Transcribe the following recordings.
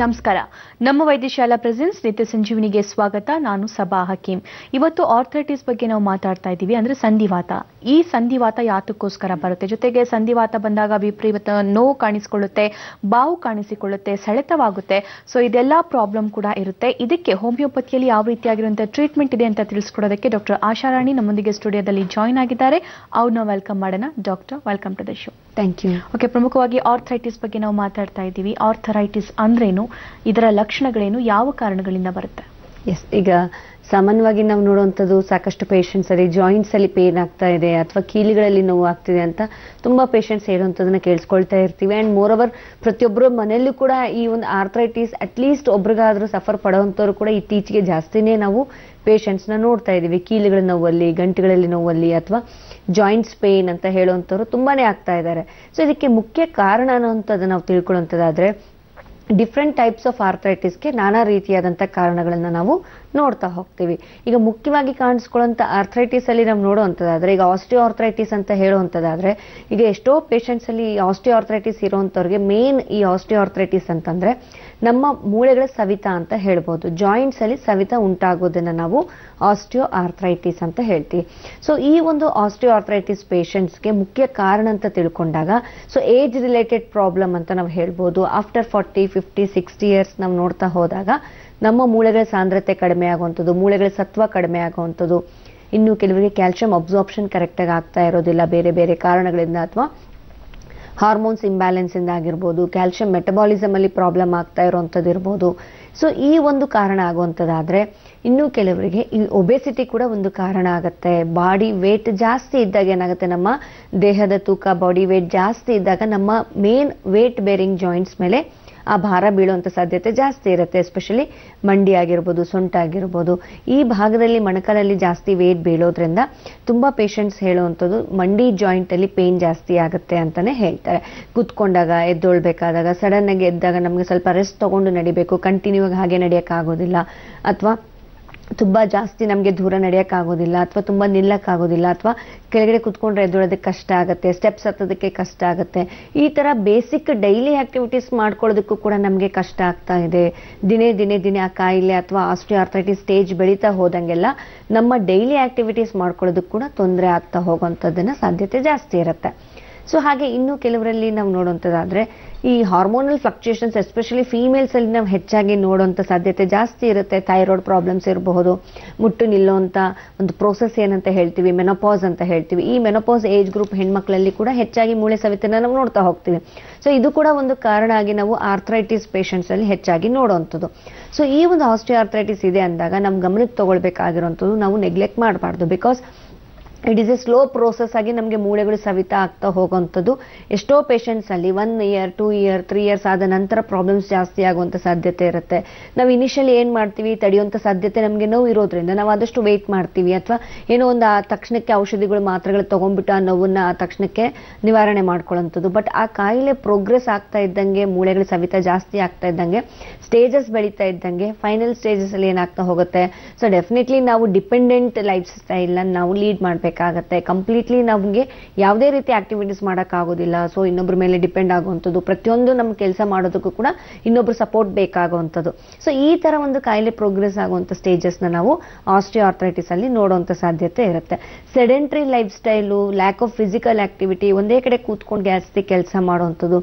ನಮಸ್ಕಾರ ನಮ್ಮ ವೈದ್ಯಶಾಲಾ ಪ್ರೆಸೆನ್ಸ್ ನಿತ್ಯ ಸಂಜೀವಿನಿಗೆ ಸ್ವಾಗತ ನಾನು ಸಬಾ ಹಕೀಂ ಇವತ್ತು ಆರ್ಥರೈಟಿಸ್ ಬಗ್ಗೆ ನಾವು ಮಾತಾಡ್ತಾ ಇದ್ದೀವಿ ಅಂದ್ರೆ ಸಂಧಿವಾತ ಈ ಸಂಧಿವಾತ ಯಾತಕ್ಕೋಸ್ಕರ ಬರುತ್ತೆ ಜೊತೆಗೆ ಸಂಧಿವಾತ ಬಂದಾಗ ವಿಪರೀತ ನೋವು ಕಾಣಿಸಿಕೊಳ್ಳುತ್ತೆ ಬಾವು ಕಾಣಿಸಿಕೊಳ್ಳುತ್ತೆ ಸೆಳೆತವಾಗುತ್ತೆ ಸೊ ಇದೆಲ್ಲ ಪ್ರಾಬ್ಲಮ್ ಕೂಡ ಇರುತ್ತೆ ಇದಕ್ಕೆ ಹೋಮಿಯೋಪತಿಯಲ್ಲಿ ಯಾವ ರೀತಿಯಾಗಿರುವಂತಹ ಟ್ರೀಟ್ಮೆಂಟ್ ಇದೆ ಅಂತ ತಿಳಿಸ್ಕೊಡೋದಕ್ಕೆ ಡಾಕ್ಟರ್ ಆಶಾರಾಣಿ ನಮ್ಮೊಂದಿಗೆ ಸ್ಟುಡಿಯೋದಲ್ಲಿ ಜಾಯ್ನ್ ಆಗಿದ್ದಾರೆ ಅವ್ರನ್ನ ವೆಲ್ಕಮ್ ಮಾಡೋಣ doctor welcome to the show thank you okay ಪ್ರಮುಖವಾಗಿ ಆರ್ಥರೈಟಿಸ್ ಬಗ್ಗೆ ನಾವು ಮಾತಾಡ್ತಾ ಇದ್ದೀವಿ ಆರ್ಥರೈಟಿಸ್ ಅಂದ್ರೇನು ಇದರ ಲಕ್ಷಣಗಳೇನು ಯಾವ ಕಾರಣಗಳಿಂದ ಬರುತ್ತೆ ಎಸ್ ಈಗ ಸಾಮಾನ್ಯವಾಗಿ ನಾವು ನೋಡುವಂಥದ್ದು ಸಾಕಷ್ಟು ಪೇಷಂಟ್ಸ್ ಅಲ್ಲಿ ಜಾಯಿಂಟ್ಸ್ ಅಲ್ಲಿ ಪೇನ್ ಆಗ್ತಾ ಇದೆ ಅಥವಾ ಕೀಲುಗಳಲ್ಲಿ ನೋವು ಆಗ್ತಿದೆ ಅಂತ ತುಂಬಾ ಪೇಷಂಟ್ಸ್ ಹೇಳುವಂಥದ್ದನ್ನ ಕೇಳಿಸ್ಕೊಳ್ತಾ ಇರ್ತೀವಿ ಅಂಡ್ ಮೋರ್ ಓವರ್ ಪ್ರತಿಯೊಬ್ಬರ ಮನೆಯಲ್ಲೂ ಕೂಡ ಈ ಒಂದು ಆರ್ಥರೈಟಿಸ್ ಅಟ್ಲೀಸ್ಟ್ ಒಬ್ರಿಗಾದ್ರೂ ಸಫರ್ ಪಡುವಂಥವ್ರು ಕೂಡ ಇತ್ತೀಚೆಗೆ ಜಾಸ್ತಿನೇ ನಾವು ಪೇಷಂಟ್ಸ್ ನ ನೋಡ್ತಾ ಇದೀವಿ ಕೀಲುಗಳ ನೋವಲ್ಲಿ ಗಂಟುಗಳಲ್ಲಿ ನೋವಲ್ಲಿ ಅಥವಾ ಜಾಯಿಂಟ್ಸ್ ಪೇನ್ ಅಂತ ಹೇಳುವಂಥವ್ರು ತುಂಬಾನೇ ಆಗ್ತಾ ಇದ್ದಾರೆ ಸೊ ಇದಕ್ಕೆ ಮುಖ್ಯ ಕಾರಣ ಅನ್ನುವಂಥದ್ದು ನಾವು ತಿಳ್ಕೊಳ್ಳುವಂಥದ್ದಾದ್ರೆ ಡಿಫ್ರೆಂಟ್ ಟೈಪ್ಸ್ ಆಫ್ ಆರ್ಥರೈಟಿಸ್ಗೆ ನಾನಾ ರೀತಿಯಾದಂಥ ಕಾರಣಗಳನ್ನ ನಾವು ನೋಡ್ತಾ ಹೋಗ್ತೀವಿ ಈಗ ಮುಖ್ಯವಾಗಿ ಕಾಣಿಸ್ಕೊಳ್ಳುವಂಥ ಆರ್ಥರೈಟಿಸ್ ಅಲ್ಲಿ ನಾವು ನೋಡುವಂಥದ್ದಾದ್ರೆ ಈಗ ಆಸ್ಟಿಯೋ ಆರ್ಥರೈಟಿಸ್ ಅಂತ ಹೇಳುವಂಥದ್ದಾದ್ರೆ ಈಗ ಎಷ್ಟೋ ಪೇಷಂಟ್ಸ್ ಅಲ್ಲಿ ಆಸ್ಟಿಯೋ ಆರ್ಥರೈಟಿಸ್ ಇರುವಂಥವ್ರಿಗೆ ಮೇನ್ ಈ ಆಸ್ಟಿಯೋ ಆರ್ಥರೈಟಿಸ್ ಅಂತಂದ್ರೆ ನಮ್ಮ ಮೂಳೆಗಳ ಸವಿತ ಅಂತ ಹೇಳ್ಬೋದು ಜಾಯಿಂಟ್ಸ್ ಅಲ್ಲಿ ಸವಿತ ಉಂಟಾಗೋದನ್ನ ನಾವು ಆಸ್ಟಿಯೋ ಆರ್ಥರೈಟಿಸ್ ಅಂತ ಹೇಳ್ತೀವಿ ಸೊ ಈ ಒಂದು ಆಸ್ಟಿಯೋ ಆರ್ಥರೈಟಿಸ್ ಪೇಷಂಟ್ಸ್ಗೆ ಮುಖ್ಯ ಕಾರಣ ಅಂತ ತಿಳ್ಕೊಂಡಾಗ ಸೊ ಏಜ್ ರಿಲೇಟೆಡ್ ಪ್ರಾಬ್ಲಮ್ ಅಂತ ನಾವು ಹೇಳ್ಬೋದು after forty fifty sixty years ನಾವು ನೋಡ್ತಾ ಹೋದಾಗ ನಮ್ಮ ಮೂಳೆಗಳ ಸಾಂದ್ರತೆ ಕಡಿಮೆ ಆಗುವಂಥದ್ದು ಮೂಳೆಗಳ ಸತ್ವ ಕಡಿಮೆ ಆಗುವಂಥದ್ದು ಇನ್ನು ಕೆಲವರಿಗೆ ಕ್ಯಾಲ್ಸಿಯಂ ಅಬ್ಸಾರ್ಪ್ಷನ್ ಕರೆಕ್ಟಾಗಿ ಆಗ್ತಾ ಇರೋದಿಲ್ಲ ಬೇರೆ ಬೇರೆ ಕಾರಣಗಳಿಂದ ಅಥವಾ ಹಾರ್ಮೋನ್ಸ್ ಇಂಬ್ಯಾಲೆನ್ಸ್ ಇಂದ ಆಗಿರ್ಬೋದು ಕ್ಯಾಲ್ಸಿಯಂ ಮೆಟಬಾಲಿಸಮ್ ಅಲ್ಲಿ ಪ್ರಾಬ್ಲಮ್ ಆಗ್ತಾ ಇರುವಂಥದ್ದು ಇರ್ಬೋದು ಸೊ ಈ ಒಂದು ಕಾರಣ ಆಗುವಂಥದ್ದಾದ್ರೆ ಇನ್ನು ಕೆಲವರಿಗೆ ಈ ಒಬೆಸಿಟಿ ಕೂಡ ಒಂದು ಕಾರಣ ಆಗುತ್ತೆ ಬಾಡಿ ವೇಟ್ ಜಾಸ್ತಿ ಇದ್ದಾಗ ಏನಾಗುತ್ತೆ ನಮ್ಮ ದೇಹದ ತೂಕ ಬಾಡಿ ವೇಟ್ ಜಾಸ್ತಿ ಇದ್ದಾಗ ನಮ್ಮ ಮೇನ್ ವೇಟ್ ಬೇರಿಂಗ್ ಜಾಯಿಂಟ್ಸ್ ಮೇಲೆ ಆ ಭಾರ ಬೀಳುವಂತ ಸಾಧ್ಯತೆ ಜಾಸ್ತಿ ಇರುತ್ತೆ ಎಸ್ಪೆಷಲಿ ಮಂಡಿ ಆಗಿರ್ಬೋದು ಸೊಂಟ ಆಗಿರ್ಬೋದು ಈ ಭಾಗದಲ್ಲಿ ಮೊಣಕಾಲಲ್ಲಿ ಜಾಸ್ತಿ ವೇಟ್ ಬೀಳೋದ್ರಿಂದ ತುಂಬಾ ಪೇಷಂಟ್ಸ್ ಹೇಳುವಂಥದ್ದು ಮಂಡಿ ಜಾಯಿಂಟ್ ಅಲ್ಲಿ ಪೇನ್ ಜಾಸ್ತಿ ಆಗುತ್ತೆ ಅಂತಾನೆ ಹೇಳ್ತಾರೆ ಕುತ್ಕೊಂಡಾಗ ಎದ್ದೊಳ್ಬೇಕಾದಾಗ ಸಡನ್ ಆಗಿ ಎದ್ದಾಗ ನಮಗೆ ಸ್ವಲ್ಪ ರೆಸ್ಟ್ ತಗೊಂಡು ನಡಿಬೇಕು ಕಂಟಿನ್ಯೂ ಆಗಿ ಹಾಗೆ ನಡೆಯಕ್ಕಾಗೋದಿಲ್ಲ ಅಥವಾ ತುಂಬಾ ಜಾಸ್ತಿ ನಮಗೆ ದೂರ ನಡೆಯೋಕ್ಕಾಗೋದಿಲ್ಲ ಅಥವಾ ತುಂಬಾ ನಿಲ್ಲಕ್ಕಾಗೋದಿಲ್ಲ ಅಥವಾ ಕೆಳಗಡೆ ಕುತ್ಕೊಂಡ್ರೆ ಎದ್ದೊಳೋದಕ್ಕೆ ಕಷ್ಟ ಆಗುತ್ತೆ ಸ್ಟೆಪ್ಸ್ ಹತ್ತೋದಕ್ಕೆ ಕಷ್ಟ ಆಗುತ್ತೆ ಈ ತರ ಬೇಸಿಕ್ ಡೈಲಿ ಆಕ್ಟಿವಿಟೀಸ್ ಮಾಡ್ಕೊಳ್ಳೋದಕ್ಕೂ ಕೂಡ ನಮಗೆ ಕಷ್ಟ ಆಗ್ತಾ ಇದೆ ದಿನೇ ದಿನೇ ದಿನೇ ಆ ಕಾಯಿಲೆ ಅಥವಾ ಆಸ್ಟಿಯಾರ್ಥೈಟಿಸ್ ಸ್ಟೇಜ್ ಬೆಳೀತಾ ಹೋದಂಗೆಲ್ಲ ನಮ್ಮ ಡೈಲಿ ಆಕ್ಟಿವಿಟೀಸ್ ಮಾಡ್ಕೊಳ್ಳೋದಕ್ಕೆ ಕೂಡ ತೊಂದರೆ ಆಗ್ತಾ ಹೋಗುವಂಥದ್ದನ್ನ ಸಾಧ್ಯತೆ ಜಾಸ್ತಿ ಇರುತ್ತೆ ಸೊ ಹಾಗೆ ಇನ್ನು ಕೆಲವರಲ್ಲಿ ನಾವು ನೋಡುವಂಥದ್ದಾದ್ರೆ ಈ ಹಾರ್ಮೋನಲ್ ಫ್ಲಕ್ಚುಯೇಷನ್ಸ್ ಎಸ್ಪೆಷಲಿ ಫೀಮೇಲ್ಸ್ ಅಲ್ಲಿ ನಾವು ಹೆಚ್ಚಾಗಿ ನೋಡುವಂಥ ಸಾಧ್ಯತೆ ಜಾಸ್ತಿ ಇರುತ್ತೆ ಥೈರಾಯ್ಡ್ ಪ್ರಾಬ್ಲಮ್ಸ್ ಇರಬಹುದು ಮುಟ್ಟು ನಿಲ್ಲುವಂಥ ಒಂದು ಪ್ರೋಸೆಸ್ ಏನಂತ ಹೇಳ್ತೀವಿ ಮೆನೋಪಾಸ್ ಅಂತ ಹೇಳ್ತೀವಿ ಈ ಮೆನೋಪಾಸ್ ಏಜ್ ಗ್ರೂಪ್ ಹೆಣ್ಮಕ್ಳಲ್ಲಿ ಕೂಡ ಹೆಚ್ಚಾಗಿ ಮೂಳೆ ಸವಿತನ ನಾವು ನೋಡ್ತಾ ಹೋಗ್ತೀವಿ ಸೊ ಇದು ಕೂಡ ಒಂದು ಕಾರಣ ಆಗಿ ನಾವು ಆರ್ಥರೈಟಿಸ್ ಪೇಷಂಟ್ಸ್ ಅಲ್ಲಿ ಹೆಚ್ಚಾಗಿ ನೋಡುವಂಥದ್ದು ಸೊ ಈ ಒಂದು ಆಸ್ಟಿಯೋ ಆರ್ಥರೈಟಿಸ್ ಇದೆ ಅಂದಾಗ ನಮ್ಮ ಗಮನಕ್ಕೆ ತಗೊಳ್ಬೇಕಾಗಿರುವಂಥದ್ದು ನಾವು ನೆಗ್ಲೆಕ್ಟ್ ಮಾಡಬಾರ್ದು because it is a slow process ಆಗಿ ನಮಗೆ ಮೂಳೆಗಳು ಸವಿತಾ ಆಗ್ತಾ ಹೋಗುವಂಥದ್ದು ಎಷ್ಟೋ ಪೇಷಂಟ್ಸ್ ಅಲ್ಲಿ one year two year three years ಆದ ನಂತರ ಪ್ರಾಬ್ಲಮ್ಸ್ ಜಾಸ್ತಿ ಆಗುವಂಥ ಸಾಧ್ಯತೆ ಇರುತ್ತೆ ನಾವು ಇನಿಷಿಯಲಿ ಏನ್ ಮಾಡ್ತೀವಿ ತಡೆಯುವಂಥ ಸಾಧ್ಯತೆ ನಮಗೆ ನೋವು ಇರೋದ್ರಿಂದ ನಾವು ಆದಷ್ಟು ವೇಟ್ ಮಾಡ್ತೀವಿ ಅಥವಾ ಏನೋ ಒಂದು ಆ ತಕ್ಷಣಕ್ಕೆ ಔಷಧಿಗಳು ಮಾತ್ರೆಗಳು ತಗೊಂಡ್ಬಿಟ್ಟು ಆ ನೋವನ್ನ ಆ ತಕ್ಷಣಕ್ಕೆ ನಿವಾರಣೆ ಮಾಡ್ಕೊಳ್ಳೋಂಥದ್ದು ಬಟ್ ಆ ಕಾಯಿಲೆ ಪ್ರೋಗ್ರೆಸ್ ಆಗ್ತಾ ಇದ್ದಂಗೆ ಮೂಳೆಗಳ ಸವಿತ ಜಾಸ್ತಿ ಆಗ್ತಾ ಇದ್ದಂಗೆ ಸ್ಟೇಜಸ್ ಬೆಳೀತಾ ಇದ್ದಂಗೆ ಫೈನಲ್ ಸ್ಟೇಜಸ್ ಅಲ್ಲಿ ಏನಾಗ್ತಾ ಹೋಗುತ್ತೆ ಸೊ ಡೆಫಿನೆಟ್ಲಿ ನಾವು ಡಿಪೆಂಡೆಂಟ್ ಲೈಫ್ ಸ್ಟೈಲ್ ನಾವು ಲೀಡ್ ಮಾಡ್ಬೇಕು ಬೇಕಾಗತ್ತೆ ಕಂಪ್ಲೀಟ್ಲಿ ನಮಗೆ ಯಾವುದೇ ರೀತಿ ಆಕ್ಟಿವಿಟೀಸ್ ಮಾಡೋಕ್ಕಾಗೋದಿಲ್ಲ ಸೊ ಇನ್ನೊಬ್ಬರ ಮೇಲೆ ಡಿಪೆಂಡ್ ಆಗುವಂಥದ್ದು ಪ್ರತಿಯೊಂದು ನಮ್ಮ ಕೆಲಸ ಮಾಡೋದಕ್ಕೂ ಕೂಡ ಇನ್ನೊಬ್ರು ಸಪೋರ್ಟ್ ಬೇಕಾಗುವಂಥದ್ದು ಸೊ ಈ ತರ ಒಂದು ಕಾಯಿಲೆ ಪ್ರೋಗ್ರೆಸ್ ಆಗುವಂಥ ಸ್ಟೇಜಸ್ನ ನಾವು ಆಸ್ಟಿಯೋ ಆರ್ಥರೈಟಿಸ್ ಅಲ್ಲಿ ನೋಡುವಂಥ ಸಾಧ್ಯತೆ ಇರುತ್ತೆ sedentary lifestyle lack of physical activity ಒಂದೇ ಕಡೆ ಕೂತ್ಕೊಂಡು ಜಾಸ್ತಿ ಕೆಲಸ ಮಾಡುವಂಥದ್ದು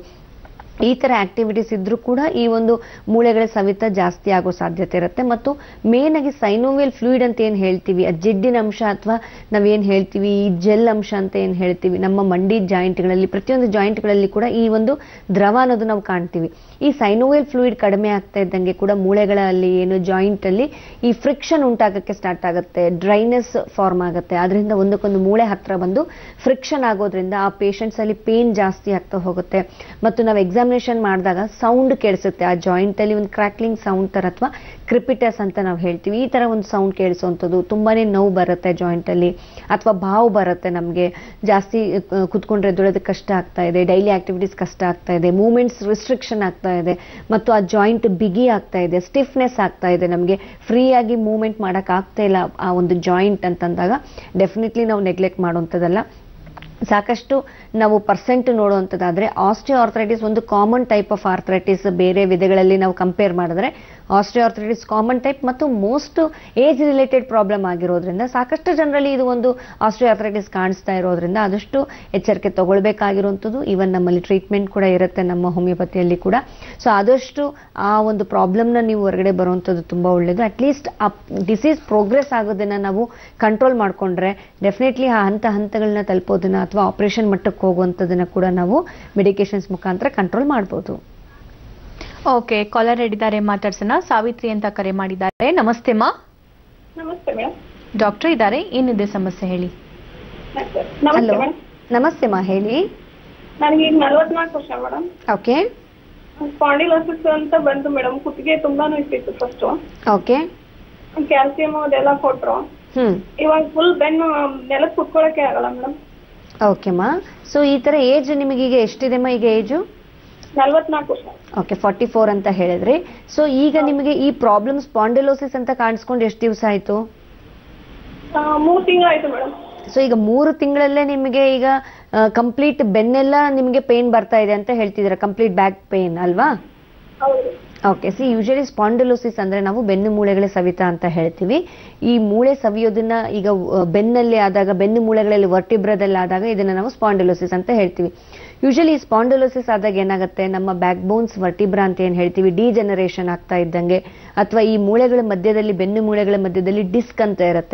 ಈ ತರ ಆಕ್ಟಿವಿಟೀಸ್ ಇದ್ರೂ ಕೂಡ ಈ ಒಂದು ಮೂಳೆಗಳ ಸವಿತ ಜಾಸ್ತಿ ಆಗೋ ಸಾಧ್ಯತೆ ಇರುತ್ತೆ ಮತ್ತು ಮೇನ್ ಆಗಿ ಸೈನೋವಿಯಲ್ ಫ್ಲೂಯಿಡ್ ಅಂತ ಏನ್ ಹೇಳ್ತೀವಿ ಆ ಜಿಡ್ಡಿನ ಅಂಶ ಅಥವಾ ನಾವೇನ್ ಹೇಳ್ತೀವಿ ಈ ಜೆಲ್ ಅಂಶ ಅಂತ ಏನ್ ಹೇಳ್ತೀವಿ ನಮ್ಮ ಮಂಡಿ ಜಾಯಿಂಟ್ಗಳಲ್ಲಿ ಪ್ರತಿಯೊಂದು ಜಾಯಿಂಟ್ಗಳಲ್ಲಿ ಕೂಡ ಈ ಒಂದು ದ್ರವ ಅನ್ನೋದು ನಾವು ಕಾಣ್ತೀವಿ ಈ ಸೈನೋವಿಯಲ್ ಫ್ಲೂಯಿಡ್ ಕಡಿಮೆ ಆಗ್ತಾ ಇದ್ದಂಗೆ ಕೂಡ ಮೂಳೆಗಳಲ್ಲಿ ಏನು ಜಾಯಿಂಟ್ ಅಲ್ಲಿ ಈ ಫ್ರಿಕ್ಷನ್ ಉಂಟಾಗಕ್ಕೆ ಸ್ಟಾರ್ಟ್ ಆಗುತ್ತೆ ಡ್ರೈನೆಸ್ ಫಾರ್ಮ್ ಆಗುತ್ತೆ ಅದರಿಂದ ಒಂದಕ್ಕೊಂದು ಮೂಳೆ ಹತ್ರ ಬಂದು ಫ್ರಿಕ್ಷನ್ ಆಗೋದ್ರಿಂದ ಆ ಪೇಷಂಟ್ಸ್ ಅಲ್ಲಿ ಪೇನ್ ಜಾಸ್ತಿ ಆಗ್ತಾ ಹೋಗುತ್ತೆ ಮತ್ತು ನಾವು ಎಕ್ಸಾಮ್ ಎಕ್ಸಾಮಿನೇಷನ್ ಮಾಡಿದಾಗ ಸೌಂಡ್ ಕೇಳಿಸುತ್ತೆ ಆ ಜಾಯಿಂಟ್ ಅಲ್ಲಿ ಒಂದು ಕ್ರಾಕ್ಲಿಂಗ್ ಸೌಂಡ್ ತರ ಅಥವಾ ಕ್ರಿಪಿಟಸ್ ಅಂತ ನಾವು ಹೇಳ್ತೀವಿ ಈ ತರ ಒಂದು ಸೌಂಡ್ ಕೇಳಿಸುವಂಥದ್ದು ತುಂಬಾನೇ ನೋವು ಬರುತ್ತೆ ಜಾಯಿಂಟ್ ಅಲ್ಲಿ ಅಥವಾ ಬಾವು ಬರುತ್ತೆ ನಮಗೆ ಜಾಸ್ತಿ ಅಹ್, ಕುತ್ಕೊಂಡ್ರೆ ಎದ್ದೊಳೋದಕ್ಕೆ ಕಷ್ಟ ಆಗ್ತಾ ಇದೆ ಡೈಲಿ ಆಕ್ಟಿವಿಟೀಸ್ ಕಷ್ಟ ಆಗ್ತಾ ಇದೆ ಮೂವ್ಮೆಂಟ್ಸ್ ರಿಸ್ಟ್ರಿಕ್ಷನ್ ಆಗ್ತಾ ಇದೆ ಮತ್ತು ಆ ಜಾಯಿಂಟ್ ಬಿಗಿ ಆಗ್ತಾ ಇದೆ ಸ್ಟಿಫ್ನೆಸ್ ಆಗ್ತಾ ಇದೆ ನಮಗೆ ಫ್ರೀ ಆಗಿ ಮೂವ್ಮೆಂಟ್ ಮಾಡಕ್ ಆಗ್ತಾ ಇಲ್ಲ ಆ ಒಂದು ಜಾಯಿಂಟ್ ಅಂತಂದಾಗ ಡೆಫಿನೆಟ್ಲಿ ನಾವು ನೆಗ್ಲೆಕ್ಟ್ ಮಾಡುವಂಥದ್ದಲ್ಲ ಸಾಕಷ್ಟು ನಾವು ಪರ್ಸೆಂಟ್ ನೋಡುವಂಥದ್ದಾದ್ರೆ ಆಸ್ಟಿಯೋ ಆರ್ಥರೈಟಿಸ್ ಒಂದು ಕಾಮನ್ ಟೈಪ್ ಆಫ್ ಆರ್ಥರೈಟಿಸ್ ಬೇರೆ ವಿಧಗಳಲ್ಲಿ ನಾವು ಕಂಪೇರ್ ಮಾಡಿದ್ರೆ ಆಸ್ಟಿಯೋ ಆರ್ಥರೈಟಿಸ್ ಕಾಮನ್ ಟೈಪ್ ಮತ್ತು ಮೋಸ್ಟ್ ಏಜ್ ರಿಲೇಟೆಡ್ ಪ್ರಾಬ್ಲಮ್ ಆಗಿರೋದ್ರಿಂದ ಸಾಕಷ್ಟು ಜನರಲ್ಲಿ ಇದು ಒಂದು ಆಸ್ಟಿಯೋ ಆರ್ಥರೈಟಿಸ್ ಕಾಣಿಸ್ತಾ ಇರೋದ್ರಿಂದ ಆದಷ್ಟು ಎಚ್ಚರಿಕೆ ತಗೊಳ್ಬೇಕಾಗಿರುವಂಥದ್ದು ಈವನ್ ನಮ್ಮಲ್ಲಿ ಟ್ರೀಟ್ಮೆಂಟ್ ಕೂಡ ಇರುತ್ತೆ ನಮ್ಮ ಹೋಮಿಯೋಪತಿಯಲ್ಲಿ ಕೂಡ ಸೊ ಆದಷ್ಟು ಆ ಒಂದು ಪ್ರಾಬ್ಲಮ್ನ ನೀವು ಹೊರಗಡೆ ಬರುವಂಥದ್ದು ತುಂಬ ಒಳ್ಳೆಯದು ಅಟ್ಲೀಸ್ಟ್ ಆ ಡಿಸೀಸ್ ಪ್ರೋಗ್ರೆಸ್ ಆಗೋದನ್ನ ನಾವು ಕಂಟ್ರೋಲ್ ಮಾಡ್ಕೊಂಡ್ರೆ ಡೆಫಿನೆಟ್ಲಿ ಆ ಹಂತ ಹಂತಗಳನ್ನ ತಲುಪೋದನ್ನ ಅಥವಾ ಆಪರೇಷನ್ ಮಟ್ಟಕ್ಕೆ ಹೋಗುವಂಥದ್ದನ್ನ ಕೂಡ ನಾವು ಮೆಡಿಕೇಶನ್ಸ್ ಮುಖಾಂತರ ಕಂಟ್ರೋಲ್ ಮಾಡ್ಬೋದು ಓಕೆ ಕಾಲರ್ ಇದ್ದಾರೆ ಮಾತಾಡ್ಸೋಣ ಸಾವಿತ್ರಿ ಅಂತ ಕರೆ ಮಾಡಿದ್ದಾರೆ ನಮಸ್ತೆ ಮಾ ನಮಸ್ತೆ ಮೇಡಮ್ ಡಾಕ್ಟರ್ ಇದ್ದಾರೆ ಏನಿದೆ ಸಮಸ್ಯೆ ಹೇಳಿ ನಮಸ್ತೆ ಹಲೋ ಮೇಡಮ್ ನಮಸ್ತೆ ಮಾ ಹೇಳಿ ನನಗೆ ಈಗ ನಲ್ವತ್ನಾಲ್ಕು ವರ್ಷ ಮೇಡಮ್ ಓಕೆ ಸ್ಪಾಂಡಿಲೋಸಿಸ್ ಅಂತ ಬಂತು ಮೇಡಮ್ ಕುತ್ತಿಗೆ ತುಂಬಾ ನೋಯ್ತಿತ್ತು ಫಸ್ಟ್ ಓಕೆ ಕ್ಯಾಲ್ಸಿಯಂ ಅದೆಲ್ಲ ಕೊಟ್ರು ಹ್ಮ್ ಇವಾಗ ಫುಲ್ ಬೆನ್ನು ನೆಲಕ್ಕೆ ಕುತ್ಕೊಳಕ್ಕೆ ಆಗಲ್ಲ ಮೇಡಮ್ ಓಕೆ ಮಾ ಸೊ ಈ ತರ ಏಜ್ ನಿಮಗೆ ಈಗ ಎಷ್ಟಿದೆಮ್ಮ ಈಗ ಏಜು ನಲ್ವತ್ನಾಲ್ಕು ವರ್ಷ ಓಕೆ ಫಾರ್ಟಿ ಫೋರ್ ಅಂತ ಹೇಳಿದ್ರಿ ಸೊ ಈಗ ನಿಮಗೆ ಈ ಪ್ರಾಬ್ಲಮ್ ಸ್ಪಾಂಡಿಲೋಸಿಸ್ ಅಂತ ಕಾಣಿಸ್ಕೊಂಡು ಎಷ್ಟು ದಿವಸ ಆಯ್ತು ಆ, ಮೂರ್ ತಿಂಗಳು ಆಯ್ತು ಮೇಡಮ್ ಸೊ ಈಗ ಮೂರು ತಿಂಗಳಲ್ಲೇ ನಿಮಗೆ ಈಗ ಕಂಪ್ಲೀಟ್ ಬೆನ್ನೆಲ್ಲ ನಿಮಗೆ ಪೇನ್ ಬರ್ತಾ ಇದೆ ಅಂತ ಹೇಳ್ತಿದ್ದೀರಾ ಕಂಪ್ಲೀಟ್ ಬ್ಯಾಕ್ ಪೇನ್ ಅಲ್ವಾ ಹೌದು ಓಕೆ ಸಿ ಯೂಶಲಿ ಸ್ಪಾಂಡಿಲೋಸಿಸ್ ಅಂದ್ರೆ ನಾವು ಬೆನ್ನು ಮೂಳೆಗಳ ಸವಿತ ಅಂತ ಹೇಳ್ತೀವಿ ಈ ಮೂಳೆ ಸವಿಯೋದನ್ನ ಈಗ ಅಹ್, ಬೆನ್ನಲ್ಲಿ ಆದಾಗ ಬೆನ್ನು ಮೂಳೆಗಳಲ್ಲಿ ವರ್ಟಿಬ್ರದಲ್ಲಿ ಆದಾಗ ಇದನ್ನ ನಾವು ಸ್ಪಾಂಡಿಲೋಸಿಸ್ ಅಂತ ಹೇಳ್ತೀವಿ ಯೂಶಲಿ ಸ್ಪಾಂಡಿಲೋಸಿಸ್ ಆದಾಗ ಏನಾಗುತ್ತೆ ನಮ್ಮ ಬ್ಯಾಕ್ ಬೋನ್ಸ್ ವರ್ಟಿಬ್ರಾ ಅಂತ ಏನ್ ಹೇಳ್ತೀವಿ ಡಿಜೆನರೇಷನ್ ಆಗ್ತಾ ಇದ್ದಂಗೆ ಅಥವಾ ಈ ಮೂಳೆಗಳ ಮಧ್ಯದಲ್ಲಿ ಬೆನ್ನು ಮೂಳೆಗಳ ಮಧ್ಯದಲ್ಲಿ ಡಿಸ್ಕ್ ಅಂತ ಇರುತ್ತೆ